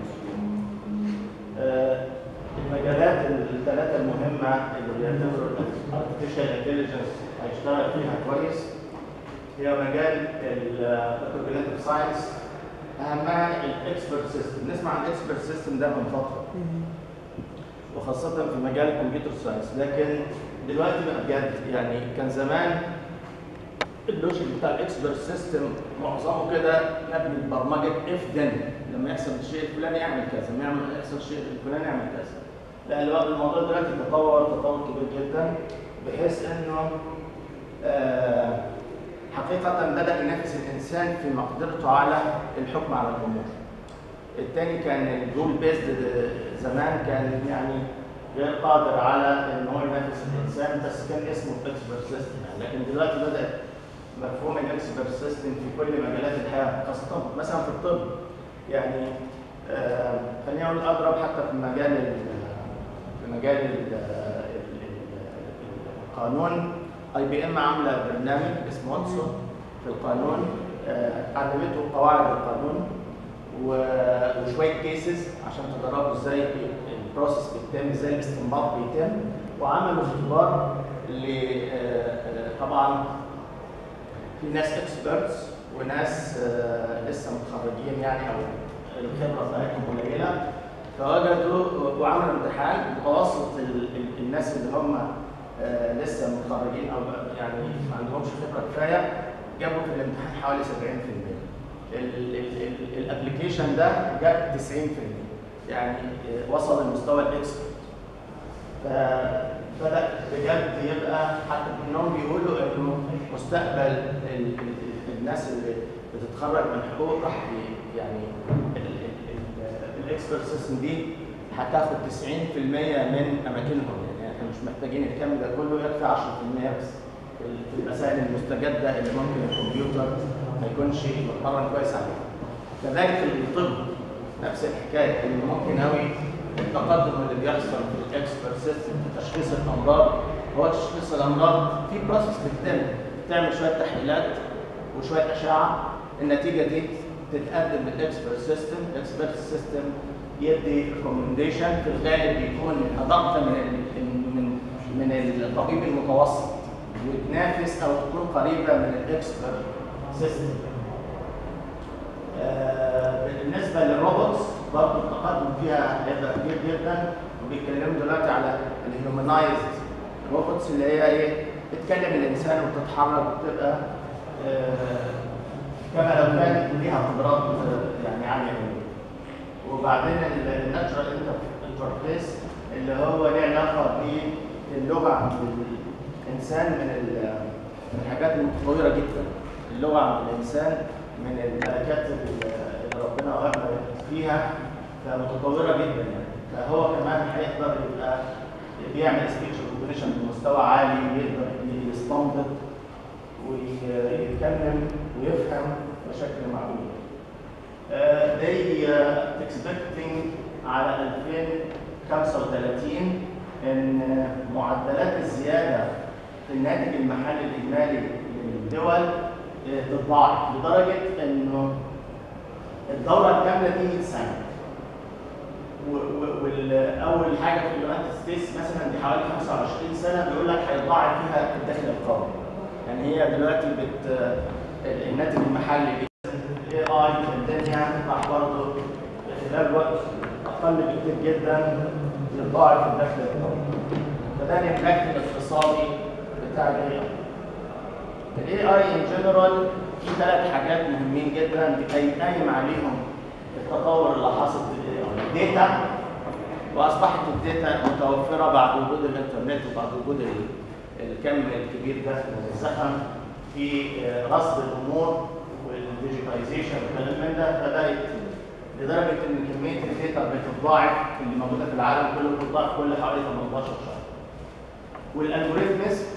آه، المجالات الثلاثه المهمه اللي بيعتبروا الارتفيشال انتليجنس هيشتغل فيها كويس هي مجال الكوجنيتيف ساينس اهمها الاكسبرت سيستم نسمع عن الاكسبرت سيستم ده من فتره وخاصه في مجال الكمبيوتر ساينس لكن دلوقتي بقى بجد يعني كان زمان اللوجيك بتاع الاكسبرت سيستم معظمه كده مبني ببرمجه اف ذن لما يحصل الشيء الفلاني يعمل كذا لما يعمل يحصل الشيء الفلاني يعمل كذا لا الوقت الموضوع دلوقتي تطور تطور كبير جدا بحيث انه آه، حقيقة بدأ ينافس الإنسان في مقدرته على الحكم على الأمور. الثاني كان الرول بيزد زمان كان يعني غير قادر على ان هو ينافس الانسان بس كان اسمه اكسبرت سيستم يعني لكن دلوقتي بدات مفهوم الاكسبرت سيستم في كل مجالات الحياه خاصه مثلا في الطب يعني آه، خلينا نقول اضرب حتى في مجال ال- في مجال ال- ال- ال- القانون اي بي ام عامله برنامج اسمه واتسو في القانون آه، علمته قواعد القانون و- وشويه كيسز عشان تدربوا ازاي البروسيس بيتم ازاي الاستنباط بيتم وعملوا اختبار ل آه، آه، طبعا في ناس اكسبرتس وناس آه، لسه متخرجين يعني او الخبره بتاعتهم قليله فوجدوا وعملوا امتحان متوسط ال- ال- الناس اللي هم آه، لسه متخرجين او يعني ما عندهمش خبره كفايه جابوا في الامتحان حوالي 70% الابلكيشن ده جاب 90% يعني آه، وصل لمستوى الاكسبرت فبدا بجد يبقى حتى انهم بيقولوا انه مستقبل ال- ال- الناس اللي بتتخرج من حقوق راح ي- يعني الاكسبرت سيستم دي هتاخد 90% من اماكنهم يعني احنا مش محتاجين الكم ده كله يكفي 10% بس في ال- في المسائل المستجده اللي ممكن الكمبيوتر ما يكونش متمرن كويس عليها. كذلك في الطب نفس الحكايه ان ممكن قوي التقدم اللي بيحصل في الاكسبرت سيستم في تشخيص الامراض هو تشخيص الامراض في بروسس بتتم تعمل شويه تحليلات وشويه اشعه النتيجه دي تتقدم للاكسبرت سيستم الاكسبرت سيستم يدي ريكومنديشن في الغالب بيكون ادق من ال- من من الطبيب المتوسط وتنافس او تكون قريبه من الاكسبرت سيستم آه، بالنسبه للروبوتس برضه التقدم فيها هيبقى كبير جدا وبيتكلموا دلوقتي على الهيومنايزد روبوتس اللي هي ايه بتكلم الانسان وتتحرك وتبقى آه، كما لو كانت ليها قدرات آه، يعني عاليه جدا وبعدين الناتشرال انترفيس اللي هو ليه علاقه باللغه عند الانسان من ال- من الحاجات المتطوره جدا اللغه عند الانسان من الملكات اللي ربنا وهبنا فيها فمتطوره جدا يعني فهو كمان هيقدر يبقى بيعمل سبيتش ريكوجنيشن بمستوى عالي ويقدر يستنبط ويتكلم ويفهم بشكل معقول. Uh, they uh, expecting على 2035 ان uh, معدلات الزياده في الناتج المحلي الاجمالي للدول uh, تتضاعف لدرجه انه الدوره الكامله دي 100 سنه. واول حاجه في اليونايتد ستيتس مثلا دي حوالي 25 سنه بيقول لك هيتضاعف فيها الدخل القومي. يعني هي دلوقتي بت الناتج المحلي الاي اي في الدنيا راح برضه خلال وقت اقل بكتير جدا يتضاعف الدخل القومي. فده الامباكت الاقتصادي بتاع الاي اي. الاي اي ان جنرال في ثلاث حاجات مهمين جدا قايم عليهم التطور اللي حاصل في الاي اي. داتا واصبحت الداتا متوفره بعد وجود الانترنت وبعد وجود ال- الكم الكبير ده من الزخم في آه، رصد الامور والديجيتايزيشن والكلام من ده فبقت لدرجه ان كميه الداتا بتتضاعف اللي موجوده في العالم كله بتتضاعف كل حوالي 18 شهر. والالجوريثمز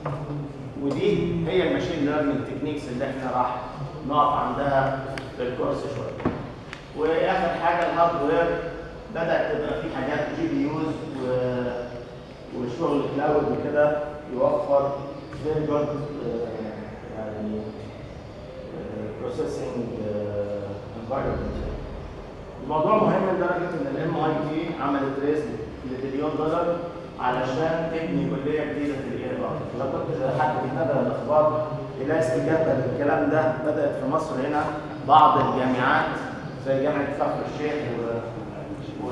ودي هي الماشين ليرنينج تكنيكس اللي احنا راح نقف عندها في الكورس شويه. واخر حاجه الهاردوير بدات تبقى في حاجات جي بي يوز والشغل كلاود وكده يوفر فيري جود يعني بروسيسنج انفايرمنت الموضوع مهم لدرجه ان الام اي تي عملت ريس لبليون دولار علشان تبني كليه جديده في الاي اي لو كنت حد بيتابع الاخبار يلاقي استجابه للكلام ده بدات في مصر هنا بعض الجامعات زي جامعه كفر الشيخ و و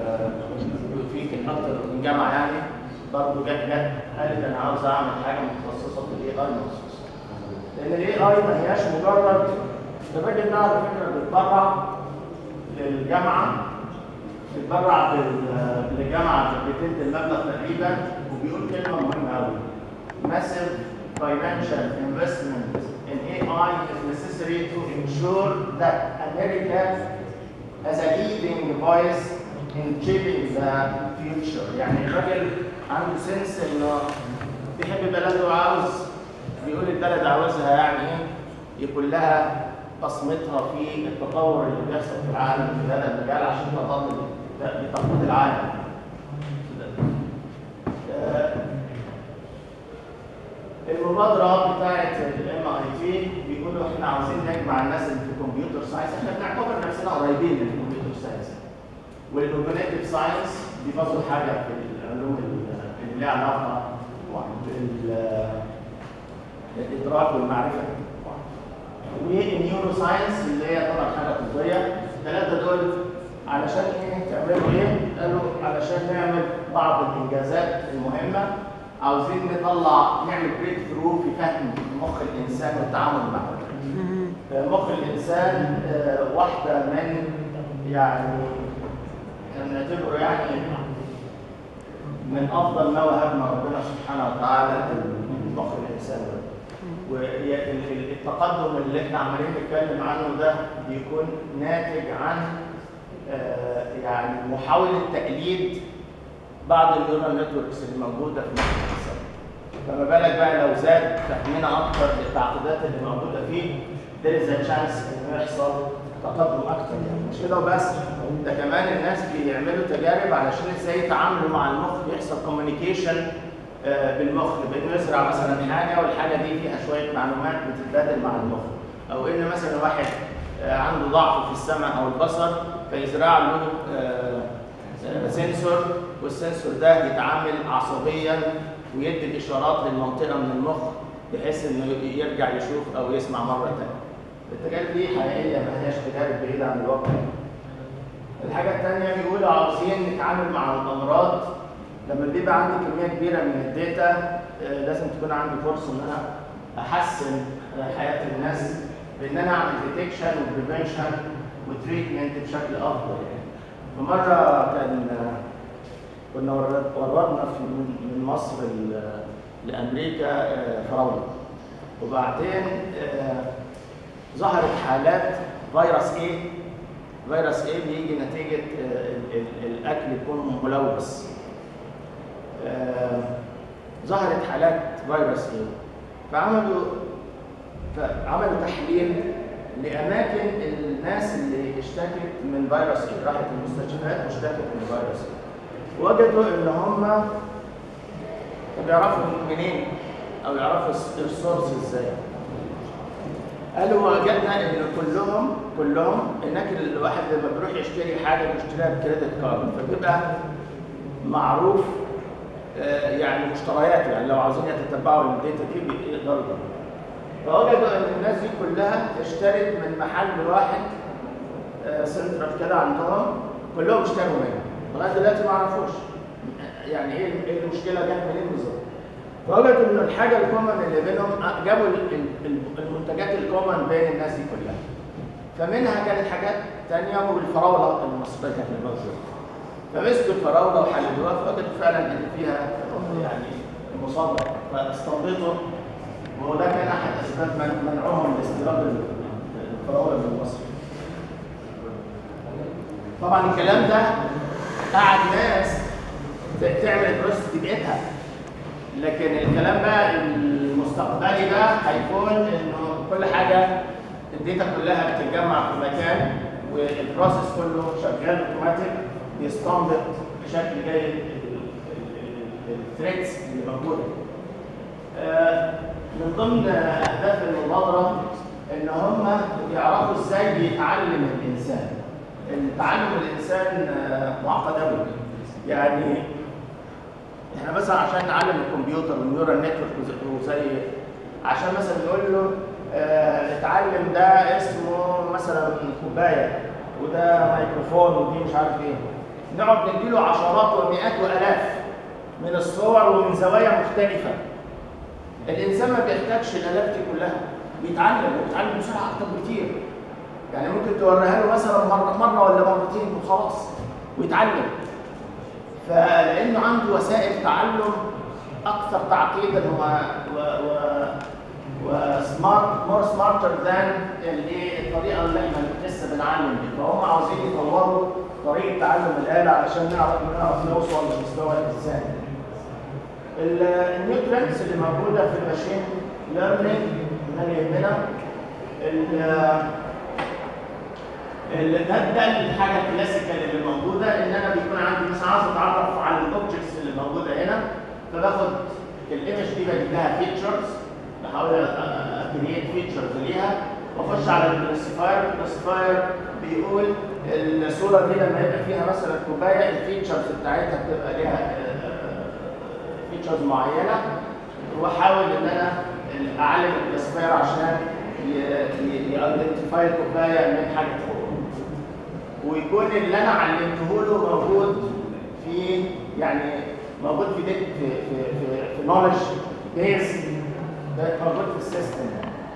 وفي كان اكتر من جامعه يعني برضه جت جت قالت انا عاوز اعمل حاجه متخصصه في الاي اي مخصوص لان الاي اي ما هياش مجرد الراجل ده على فكره بيتبرع للجامعه بيتبرع بال- للجامعه بتلت المبلغ تقريبا وبيقول كلمه مهمه قوي massive financial investment in AI is necessary to ensure that America as a leading voice in shaping the future يعني الراجل عنده سنس انه بيحب بلده وعاوز بيقول البلد عاوزها يعني ايه يكون لها بصمتها في التطور اللي بيحصل في العالم في هذا المجال عشان تظل بتقود العالم. آه، المبادرة بتاعت الام اي تي بيقولوا احنا عاوزين نجمع الناس اللي في الكمبيوتر ساينس احنا بنعتبر نفسنا قريبين من الكمبيوتر ساينس والاوبنيتيف ساينس دي برضه حاجة في العلوم اللي ليها علاقة بالإدراك والمعرفة والنيورو ساينس اللي هي طبعا حاجة طبية الثلاثة دول علشان ايه تعملوا ايه؟ قالوا علشان نعمل بعض الإنجازات المهمة عاوزين نطلع نعمل بريك ثرو في فهم مخ الانسان والتعامل معه. مخ الانسان آه، واحده من يعني نعتبره يعني من افضل ما وهبنا ربنا سبحانه وتعالى مخ الانسان ده. والتقدم اللي احنا عمالين نتكلم عنه ده بيكون ناتج عن آه، يعني محاوله تقليد بعض النيورال نتوركس اللي موجوده في مخ الانسان. فما بالك بقى لو زاد فهمنا اكتر للتعقيدات اللي موجوده فيه there is a chance انه يحصل تقدم اكتر يعني مش كده وبس ده كمان الناس بيعملوا تجارب علشان ازاي يتعاملوا مع المخ يحصل كوميونيكيشن بالمخ بانه يزرع مثلا حاجه والحاجه دي فيها شويه معلومات بتتبادل مع المخ او ان مثلا واحد آه، عنده ضعف في السمع او البصر فيزرع له آه، آه، سنسور والسنسور ده يتعامل عصبيا ويدي الاشارات للمنطقه من المخ بحيث انه يرجع يشوف او يسمع مره ثانيه. التجارب دي حقيقيه ما هياش تجارب بعيده عن الواقع. الحاجه الثانيه بيقولوا عاوزين نتعامل مع الامراض لما بيبقى عندي كميه كبيره من الداتا آه، لازم تكون عندي فرصه ان انا احسن آه، حياه الناس بان انا اعمل ديتكشن وبريفنشن وتريتمنت بشكل افضل يعني. فمره كان آه، كنا ورد- وردنا في من من مصر ل- لامريكا آه، فراوله وبعدين آه، ظهرت حالات فيروس ايه فيروس ايه بيجي نتيجه آه، ال- ال- الاكل يكون ملوث آه، ظهرت حالات فيروس ايه فعملوا فعملوا تحليل لاماكن الناس اللي اشتكت من فيروس ايه راحت المستشفيات واشتكت من فيروس ايه وجدوا ان هم طب يعرفوا منين او يعرفوا الس- السورس ازاي قالوا وجدنا ان كلهم كلهم هناك الواحد لما بيروح يشتري حاجه بيشتريها بكريدت كارد فبيبقى معروف آه، يعني مشترياته يعني لو عاوزين يتتبعوا الداتا دي بيقدروا يجيبوها. فوجدوا ان الناس دي كلها اشترت من محل واحد آه، سنترال كده عندهم كلهم اشتروا منه لغايه دلوقتي ما عرفوش يعني ايه ايه المشكله جت منين بالظبط فوجدوا ان الحاجه الكومن اللي بينهم آه، جابوا ال- ال- ال- المنتجات الكومن بين الناس دي كلها فمنها كانت حاجات تانية والفراوله المصريه كانت موجوده فمسكوا الفراوله وحللوها فوجدوا فعلا ان فيها يعني مصابه فاستنبطوا وهو ده كان احد اسباب من- منعهم لاستيراد الفراوله من مصر. طبعا الكلام ده قعد ناس ت- تعمل بروسس في بيئتها لكن الكلام بقى المستقبلي ده هيكون انه كل حاجه الداتا كلها بتتجمع في مكان والبروسيس كله شغال اوتوماتيك بيستنبط بشكل جيد الثريتس اللي موجوده. آه، من ضمن اهداف المبادره ان هم يعرفوا ازاي بيتعلم الانسان. التعلم الانسان آه، معقد قوي. يعني احنا مثلا عشان نعلم الكمبيوتر والنيورال نتورك وزي- وزي عشان مثلا نقول له آه، اتعلم ده اسمه مثلا كوبايه وده ميكروفون ودي مش عارف ايه نقعد نديله عشرات ومئات والاف من الصور ومن زوايا مختلفه الانسان ما بيحتاجش الالاف دي كلها بيتعلم وبيتعلم بسرعه اكتر بكتير يعني ممكن توريها له مثلا مره مره ولا مرتين وخلاص ويتعلم فلانه عنده وسائل تعلم اكثر تعقيدا و و و وسمارت مور سمارتر ذان الايه الطريقه اللي احنا لسه بنعلم بيها فهم عاوزين يطوروا طريقه تعلم الاله علشان نعرف نعرف نوصل لمستوى الانسان. ال- النيوترينز اللي موجوده في الماشين ليرنينج ده اللي يهمنا ال- ال- ده ده الحاجه الكلاسيكال اللي موجوده ان انا بيكون عندي مثلا عاوز اتعرف على الاوبجكتس اللي موجوده هنا فباخد الايمج دي بجيب لها فيتشرز بحاول اكريت فيتشرز ليها واخش على الكلاسيفاير الكلاسيفاير بيقول الصوره دي لما يبقى فيها مثلا كوبايه الفيتشرز بتاعتها بتبقى ليها فيتشرز معينه واحاول ان انا اعلم الكلاسيفاير عشان يايدنتيفاي الكوبايه من حاجه اخرى ويكون اللي انا علمته له موجود في يعني موجود في ديت في في في, في نولج بيز موجود في السيستم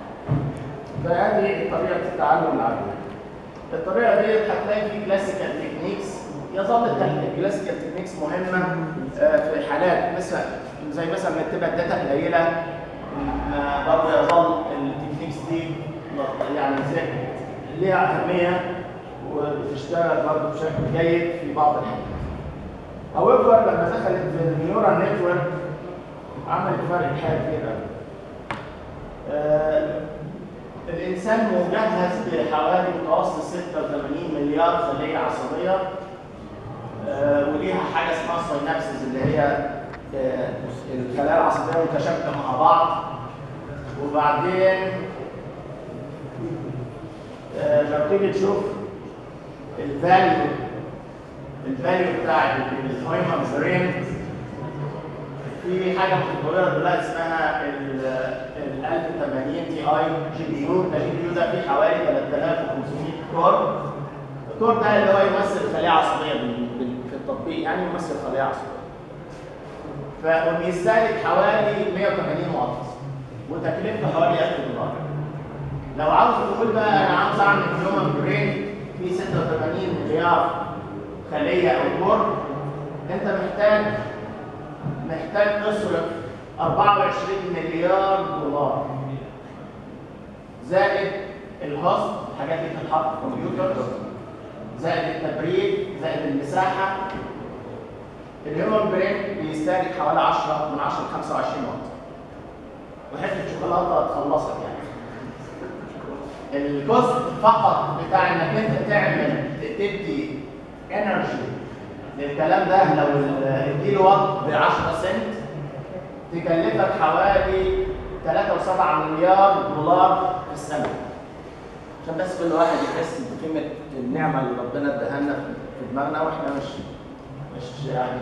فهذه طريقه التعلم العملي الطريقه دي هتلاقي في كلاسيكال تكنيكس يظل الكلاسيكال تكنيكس مهمه آه، في حالات مثلا زي مثلا لما تبقى الداتا قليله آه، برضه يظل التكنيكس دي يعني زي ليها اهميه وبتشتغل برضه بشكل جيد في بعض الحالات. However لما دخلت في النيورال نتورك عملت فرق حاجه كبيره قوي. آه، الانسان مجهز بحوالي متوسط 86 مليار خليه عصبيه آه، وليها حاجه اسمها ساينابسز اللي هي آه، الخلايا العصبيه متشابكه مع بعض وبعدين آه، لو تيجي تشوف الفاليو الفاليو بتاع الهايمر برين في حاجه متطوره دلوقتي اسمها ال ال 1080 تي اي جي بي يو ده جي بي يو ده فيه حوالي 3500 كور الكور ده اللي هو يمثل خليه عصبيه بال- بال- في التطبيق يعني يمثل خليه عصبيه فبيستهلك حوالي 180 واط وتكلفته حوالي 1000 دولار لو عاوز تقول بقى انا عاوز اعمل هيومن برين فيه 86 مليار خليه او كور انت محتاج محتاج تصرف 24 مليار دولار زائد الهوست الحاجات اللي بتتحط في الكمبيوتر زائد التبريد زائد المساحه الهيومن برين بيستهلك حوالي 10 من 10 ل 25 واط وحته شوكولاته هتخلصك يعني الكوست فقط بتاع انك انت تعمل تدي انرجي للكلام ده لو الكيلو وات ب 10 سنت تكلفك حوالي 3.7 مليار دولار في السنه عشان بس كل واحد يحس بقيمه النعمه اللي ربنا اداها لنا في دماغنا واحنا مش مش يعني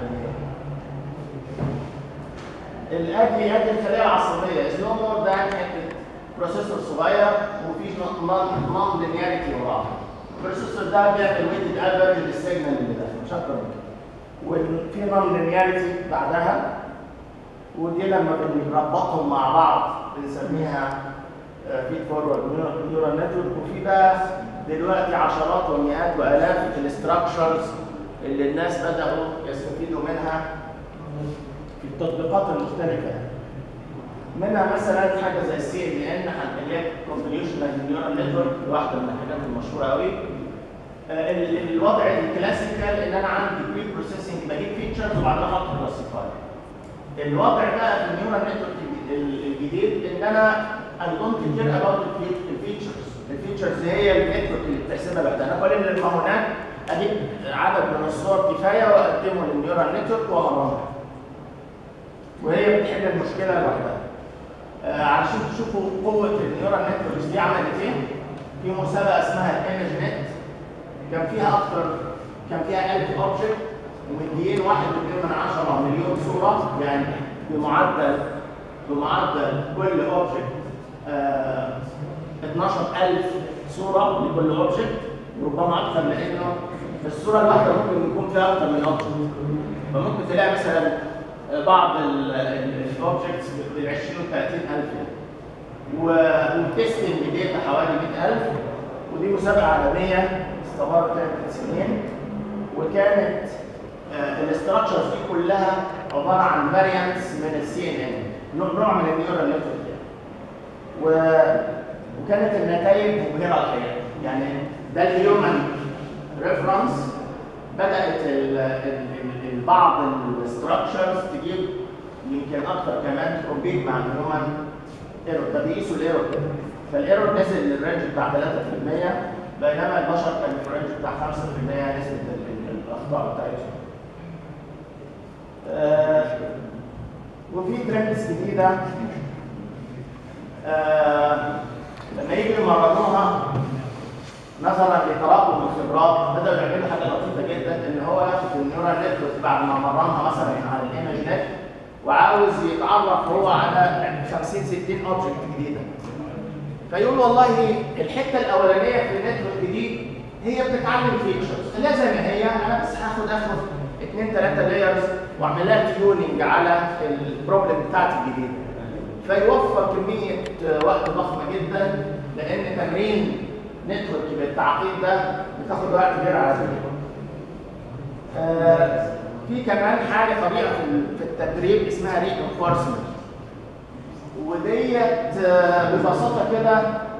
الادي ادي الخليه العصبيه از نو مور ذان حته بروسيسور صغير وفي نون لينياريتي وراه البروسيسور ده بيعمل ويتد افريج للسيجنال اللي داخل مش اكتر من كده وفي نون لينياريتي بعدها ودي لما بنربطهم مع بعض بنسميها فيد فورورد نيورال نتورك وفي بقى دلوقتي عشرات ومئات والاف الاستراكشرز اللي الناس بداوا يستفيدوا منها في التطبيقات المختلفه منها مثلا حاجه زي السي ان ان اللي هي كونفوليوشنال نيورال نتورك واحده من الحاجات المشهوره قوي آه، ال- الوضع الكلاسيكال ان انا عندي بري بروسيسنج بجيب فيتشرز وبعدين احط كلاسيفاير الوضع بقى في النيورال نتورك الجديد ان انا I don't care about الفيتشرز الفيتشرز هي النتورك اللي بتحسبها لوحدها انا كل المهونات اجيب عدد من الصور كفايه واقدمه للنيورال نتورك وامرنها وهي بتحل المشكله لوحدها آه، علشان تشوفوا قوه النيورال نتوركس دي عملت ايه في مسابقه اسمها الايمج نت كان فيها اكتر كان فيها 1000 اوبجكت ومديين 1.2 من 10 مليون صوره يعني بمعدل بمعدل كل اوبجكت آه 12000 صوره لكل اوبجكت ربما اكثر لانه في الصوره الواحده ممكن يكون فيها اكثر من اوبجكت فممكن تلاقي مثلا بعض الاوبجكتس ب 20 و 30000 يعني والتستنج ديتا حوالي 100000 ودي مسابقه عالميه استمرت ثلاث سنين وكانت الاستراكشرز دي كلها عباره عن فاريانتس من السي ان ان نوع من النيورال نتورك و... وكانت النتائج مبهره الحقيقه يعني ده الهيومن ريفرنس بدات ال... ال... ال... بعض الاستراكشرز تجيب يمكن اكتر كمان تكمبيت مع الهيومن ايرور ده بيقيسوا الايرور كده فالايرور نزل للرينج بتاع 3% بينما البشر كان في الرينج بتاع 5% نسبه ال- ال- الاخطاء بتاعتهم آه، وفي ترندز جديده آه، لما يجوا يمرنوها نظرا لتراكم الخبرات بداوا يعملوا حاجه لطيفه جدا ان هو ياخد النيورال نتورك بعد ما مرنها مثلا على الايمج نت وعاوز يتعرف هو على 50 60 اوبجكت جديده فيقول والله الحته الاولانيه في النتورك دي هي بتتعلم فيتشرز خليها زي ما هي انا بس هاخد اخد اثنين ثلاثه لايرز واعمل لها تيوننج على البروبلم بتاعتي الجديده فيوفر كميه وقت ضخمه جدا لان تمرين نتورك بالتعقيد ده بتاخد وقت غير عادي آه، في كمان حاجه طبيعه في ال- في التدريب اسمها ري انفورسمنت وديت آه، ببساطه كده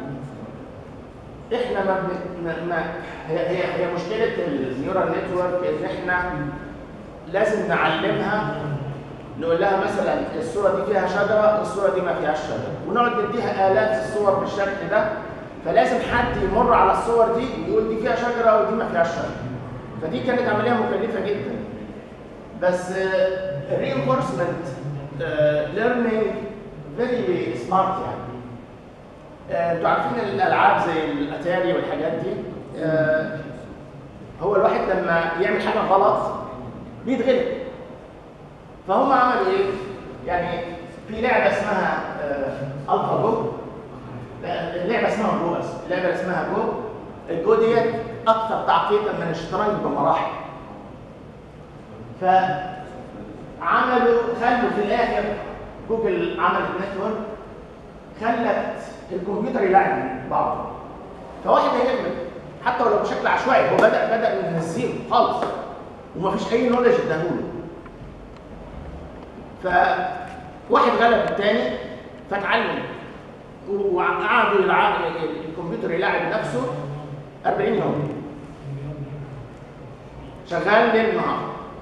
احنا ما, بن- ما, ما هي هي هي مشكله النيورال نتورك ان احنا لازم نعلمها نقول لها مثلا الصوره دي فيها شجره الصوره دي ما فيهاش شجره ونقعد نديها الاف الصور بالشكل ده فلازم حد يمر على الصور دي ويقول دي فيها شجره ودي ما فيهاش شجره فدي كانت عمليه مكلفه جدا بس الرينفورسمنت ليرنينج فيري سمارت يعني آه، انتوا عارفين الالعاب زي الاتاري والحاجات دي آه، هو الواحد لما يعمل حاجه غلط بيتغلب فهم عملوا ايه؟ يعني في لعبه اسمها آه، الفا جو لا، اللعبه اسمها جو بس اللعبه اسمها جو الجو ديت اكثر تعقيدا من الشطرنج بمراحل فعملوا خلوا في الاخر جوجل عملت نتورك خلت الكمبيوتر يلعب بعضه فواحد هيغلب حتى ولو بشكل عشوائي هو بدا بدا من الزيرو خالص ومفيش اي نولج اداهوله فواحد غلب الثاني فاتعلم و- وقعدوا يلعبوا الكمبيوتر يلعب نفسه 40 يوم شغال ليل نهار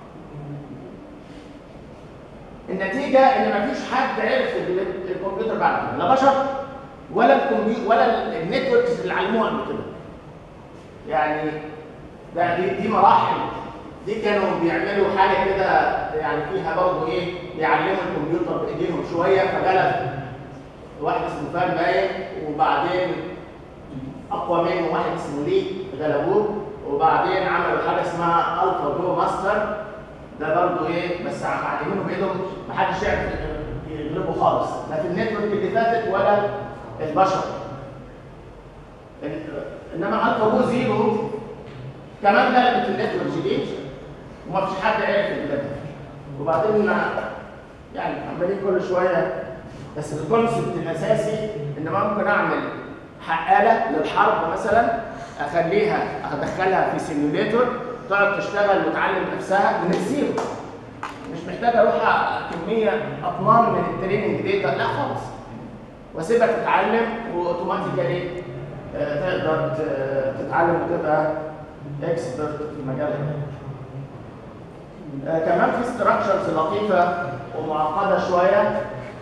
النتيجه ان مفيش حد عرف ال- الكمبيوتر بعد كده لا بشر ولا الكمبيوتر ولا ال- النتوركس اللي علموها قبل كده يعني ده دي, دي مراحل دي كانوا بيعملوا حاجه كده يعني فيها برضه ايه بيعلموا الكمبيوتر بايديهم شويه فغلب واحد اسمه فان باين وبعدين اقوى منه واحد اسمه لي غلبوه وبعدين عملوا حاجه اسمها الفا جو ماستر ده برضه ايه بس معلمينه بايدهم محدش يعرف يغلبه خالص لا في النتورك اللي فاتت ولا البشر ال- انما الفا جو زيرو كمان غلبت النتورك دي وما فيش حد عرف يغلبها وبعدين يعني عمالين كل شويه بس الكونسيبت الاساسي ان ممكن اعمل حقاله للحرب مثلا اخليها ادخلها في سيميوليتور تقعد تشتغل وتعلم نفسها من الزيرو مش محتاج اروح أ- كميه اطنان من التريننج داتا لا خالص واسيبها تتعلم واوتوماتيكالي آه، تقدر ت- تتعلم وتبقى اكسبرت في مجالها آه، كمان في ستراكشرز لطيفه ومعقده شويه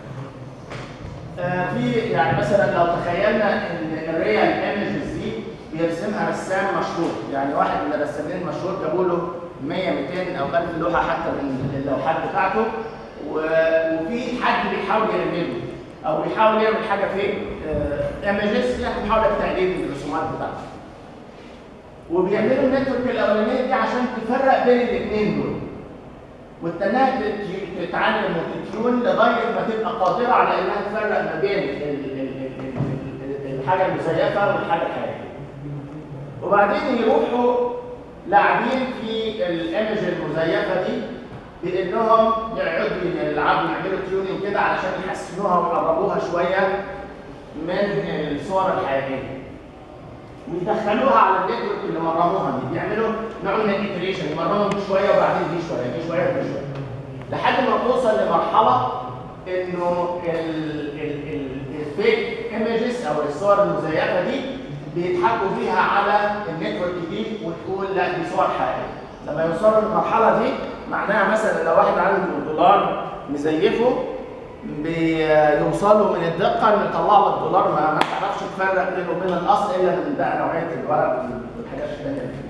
آه، في يعني مثلا لو تخيلنا ان الريال ايمجز دي بيرسمها رسام مشهور يعني واحد من الرسامين المشهور جابوا له 100 200 او 1000 لوحه حتى من اللوحات بتاعته و- وفي حد بيحاول يعمله او بيحاول يعمل حاجه في ايمجز يعني محاوله تقليد الرسومات بتاعته وبيعملوا النتورك الاولانيه دي عشان تفرق بين الاثنين دول وتنها تت- تتعلم وتتيون لغايه ما تبقى قادره على انها تفرق ما بين ال- ال- ال- ال- ال- الحاجه المزيفه والحاجه الحقيقيه. وبعدين يروحوا لاعبين في الايمج المزيفه دي بانهم يقعدوا يلعبوا يعملوا تيونينج كده علشان يحسنوها ويقربوها شويه من الصور الحقيقيه. ويدخلوها على النتورك اللي مرموها دي بيعملوا نوع من الانتريشن يمرنوا دي شويه وبعدين دي شويه دي شويه ودي شويه لحد ما توصل لمرحله انه الفيك ايمجز او الصور المزيفه دي بيضحكوا فيها على النتورك دي وتقول لا دي صور حقيقيه لما يوصلوا للمرحله دي معناها مثلا لو واحد عنده دولار مزيفه بيوصلوا من الدقه ان يطلعوا لك دولار ما, ما تعرفش تفرق بينه وبين الاصل الا من بقى نوعيه الورق والحاجات اللي فيه.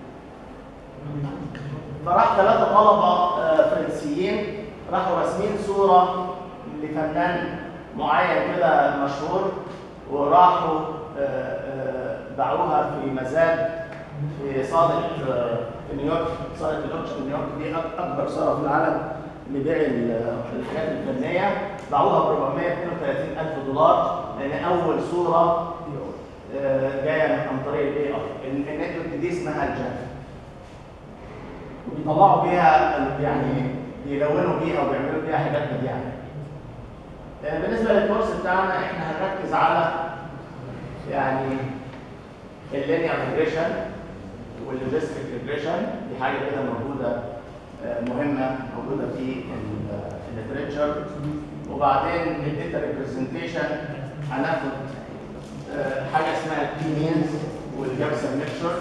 فراح ثلاثه طلبه آه، فرنسيين راحوا راسمين صوره لفنان معين كده مشهور وراحوا آه، آه، باعوها في مزاد في صاله آه، في نيويورك صاله الاوكشن في نيويورك دي أك- اكبر صاله في العالم لبيع ال- الحاجات الفنيه باعوها ب 432 الف دولار لان اول صوره آه، جايه عن طريق الاي اي النتورك دي اسمها الجاف وبيطلعوا بيها يعني بيلونوا بيها وبيعملوا بيها حاجات بديعه آه، بالنسبه للكورس بتاعنا احنا هنركز على يعني اللينير ريجريشن واللوجيستيك ريجريشن دي حاجه كده موجوده آه، مهمه موجوده في الليتريتشر وبعدين الداتا ريبريزنتيشن هناخد آه، حاجه اسمها البي مينز والجابسون ميكشر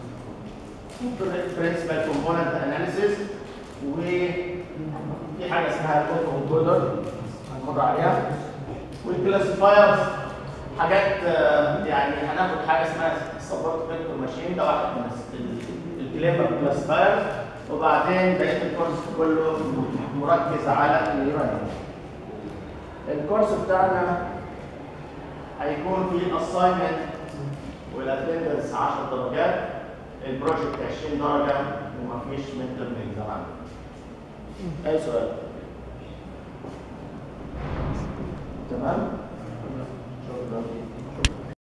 برنسبل كومبوننت اناليسيس وفي حاجه اسمها الاوتو انكودر هنمر عليها والكلاسيفايرز حاجات آه، يعني هناخد حاجه اسمها سبورت فيكتور ماشين ده واحد من الكليفر كلاسيفايرز وبعدين بقيه الكورس كله مركز على النيورال الكورس بتاعنا هيكون فيه الاساينمنت والاتندنس 10 درجات البروجكت 20 درجه ومفيش ميد ترم اكزام اي سؤال تمام شكرا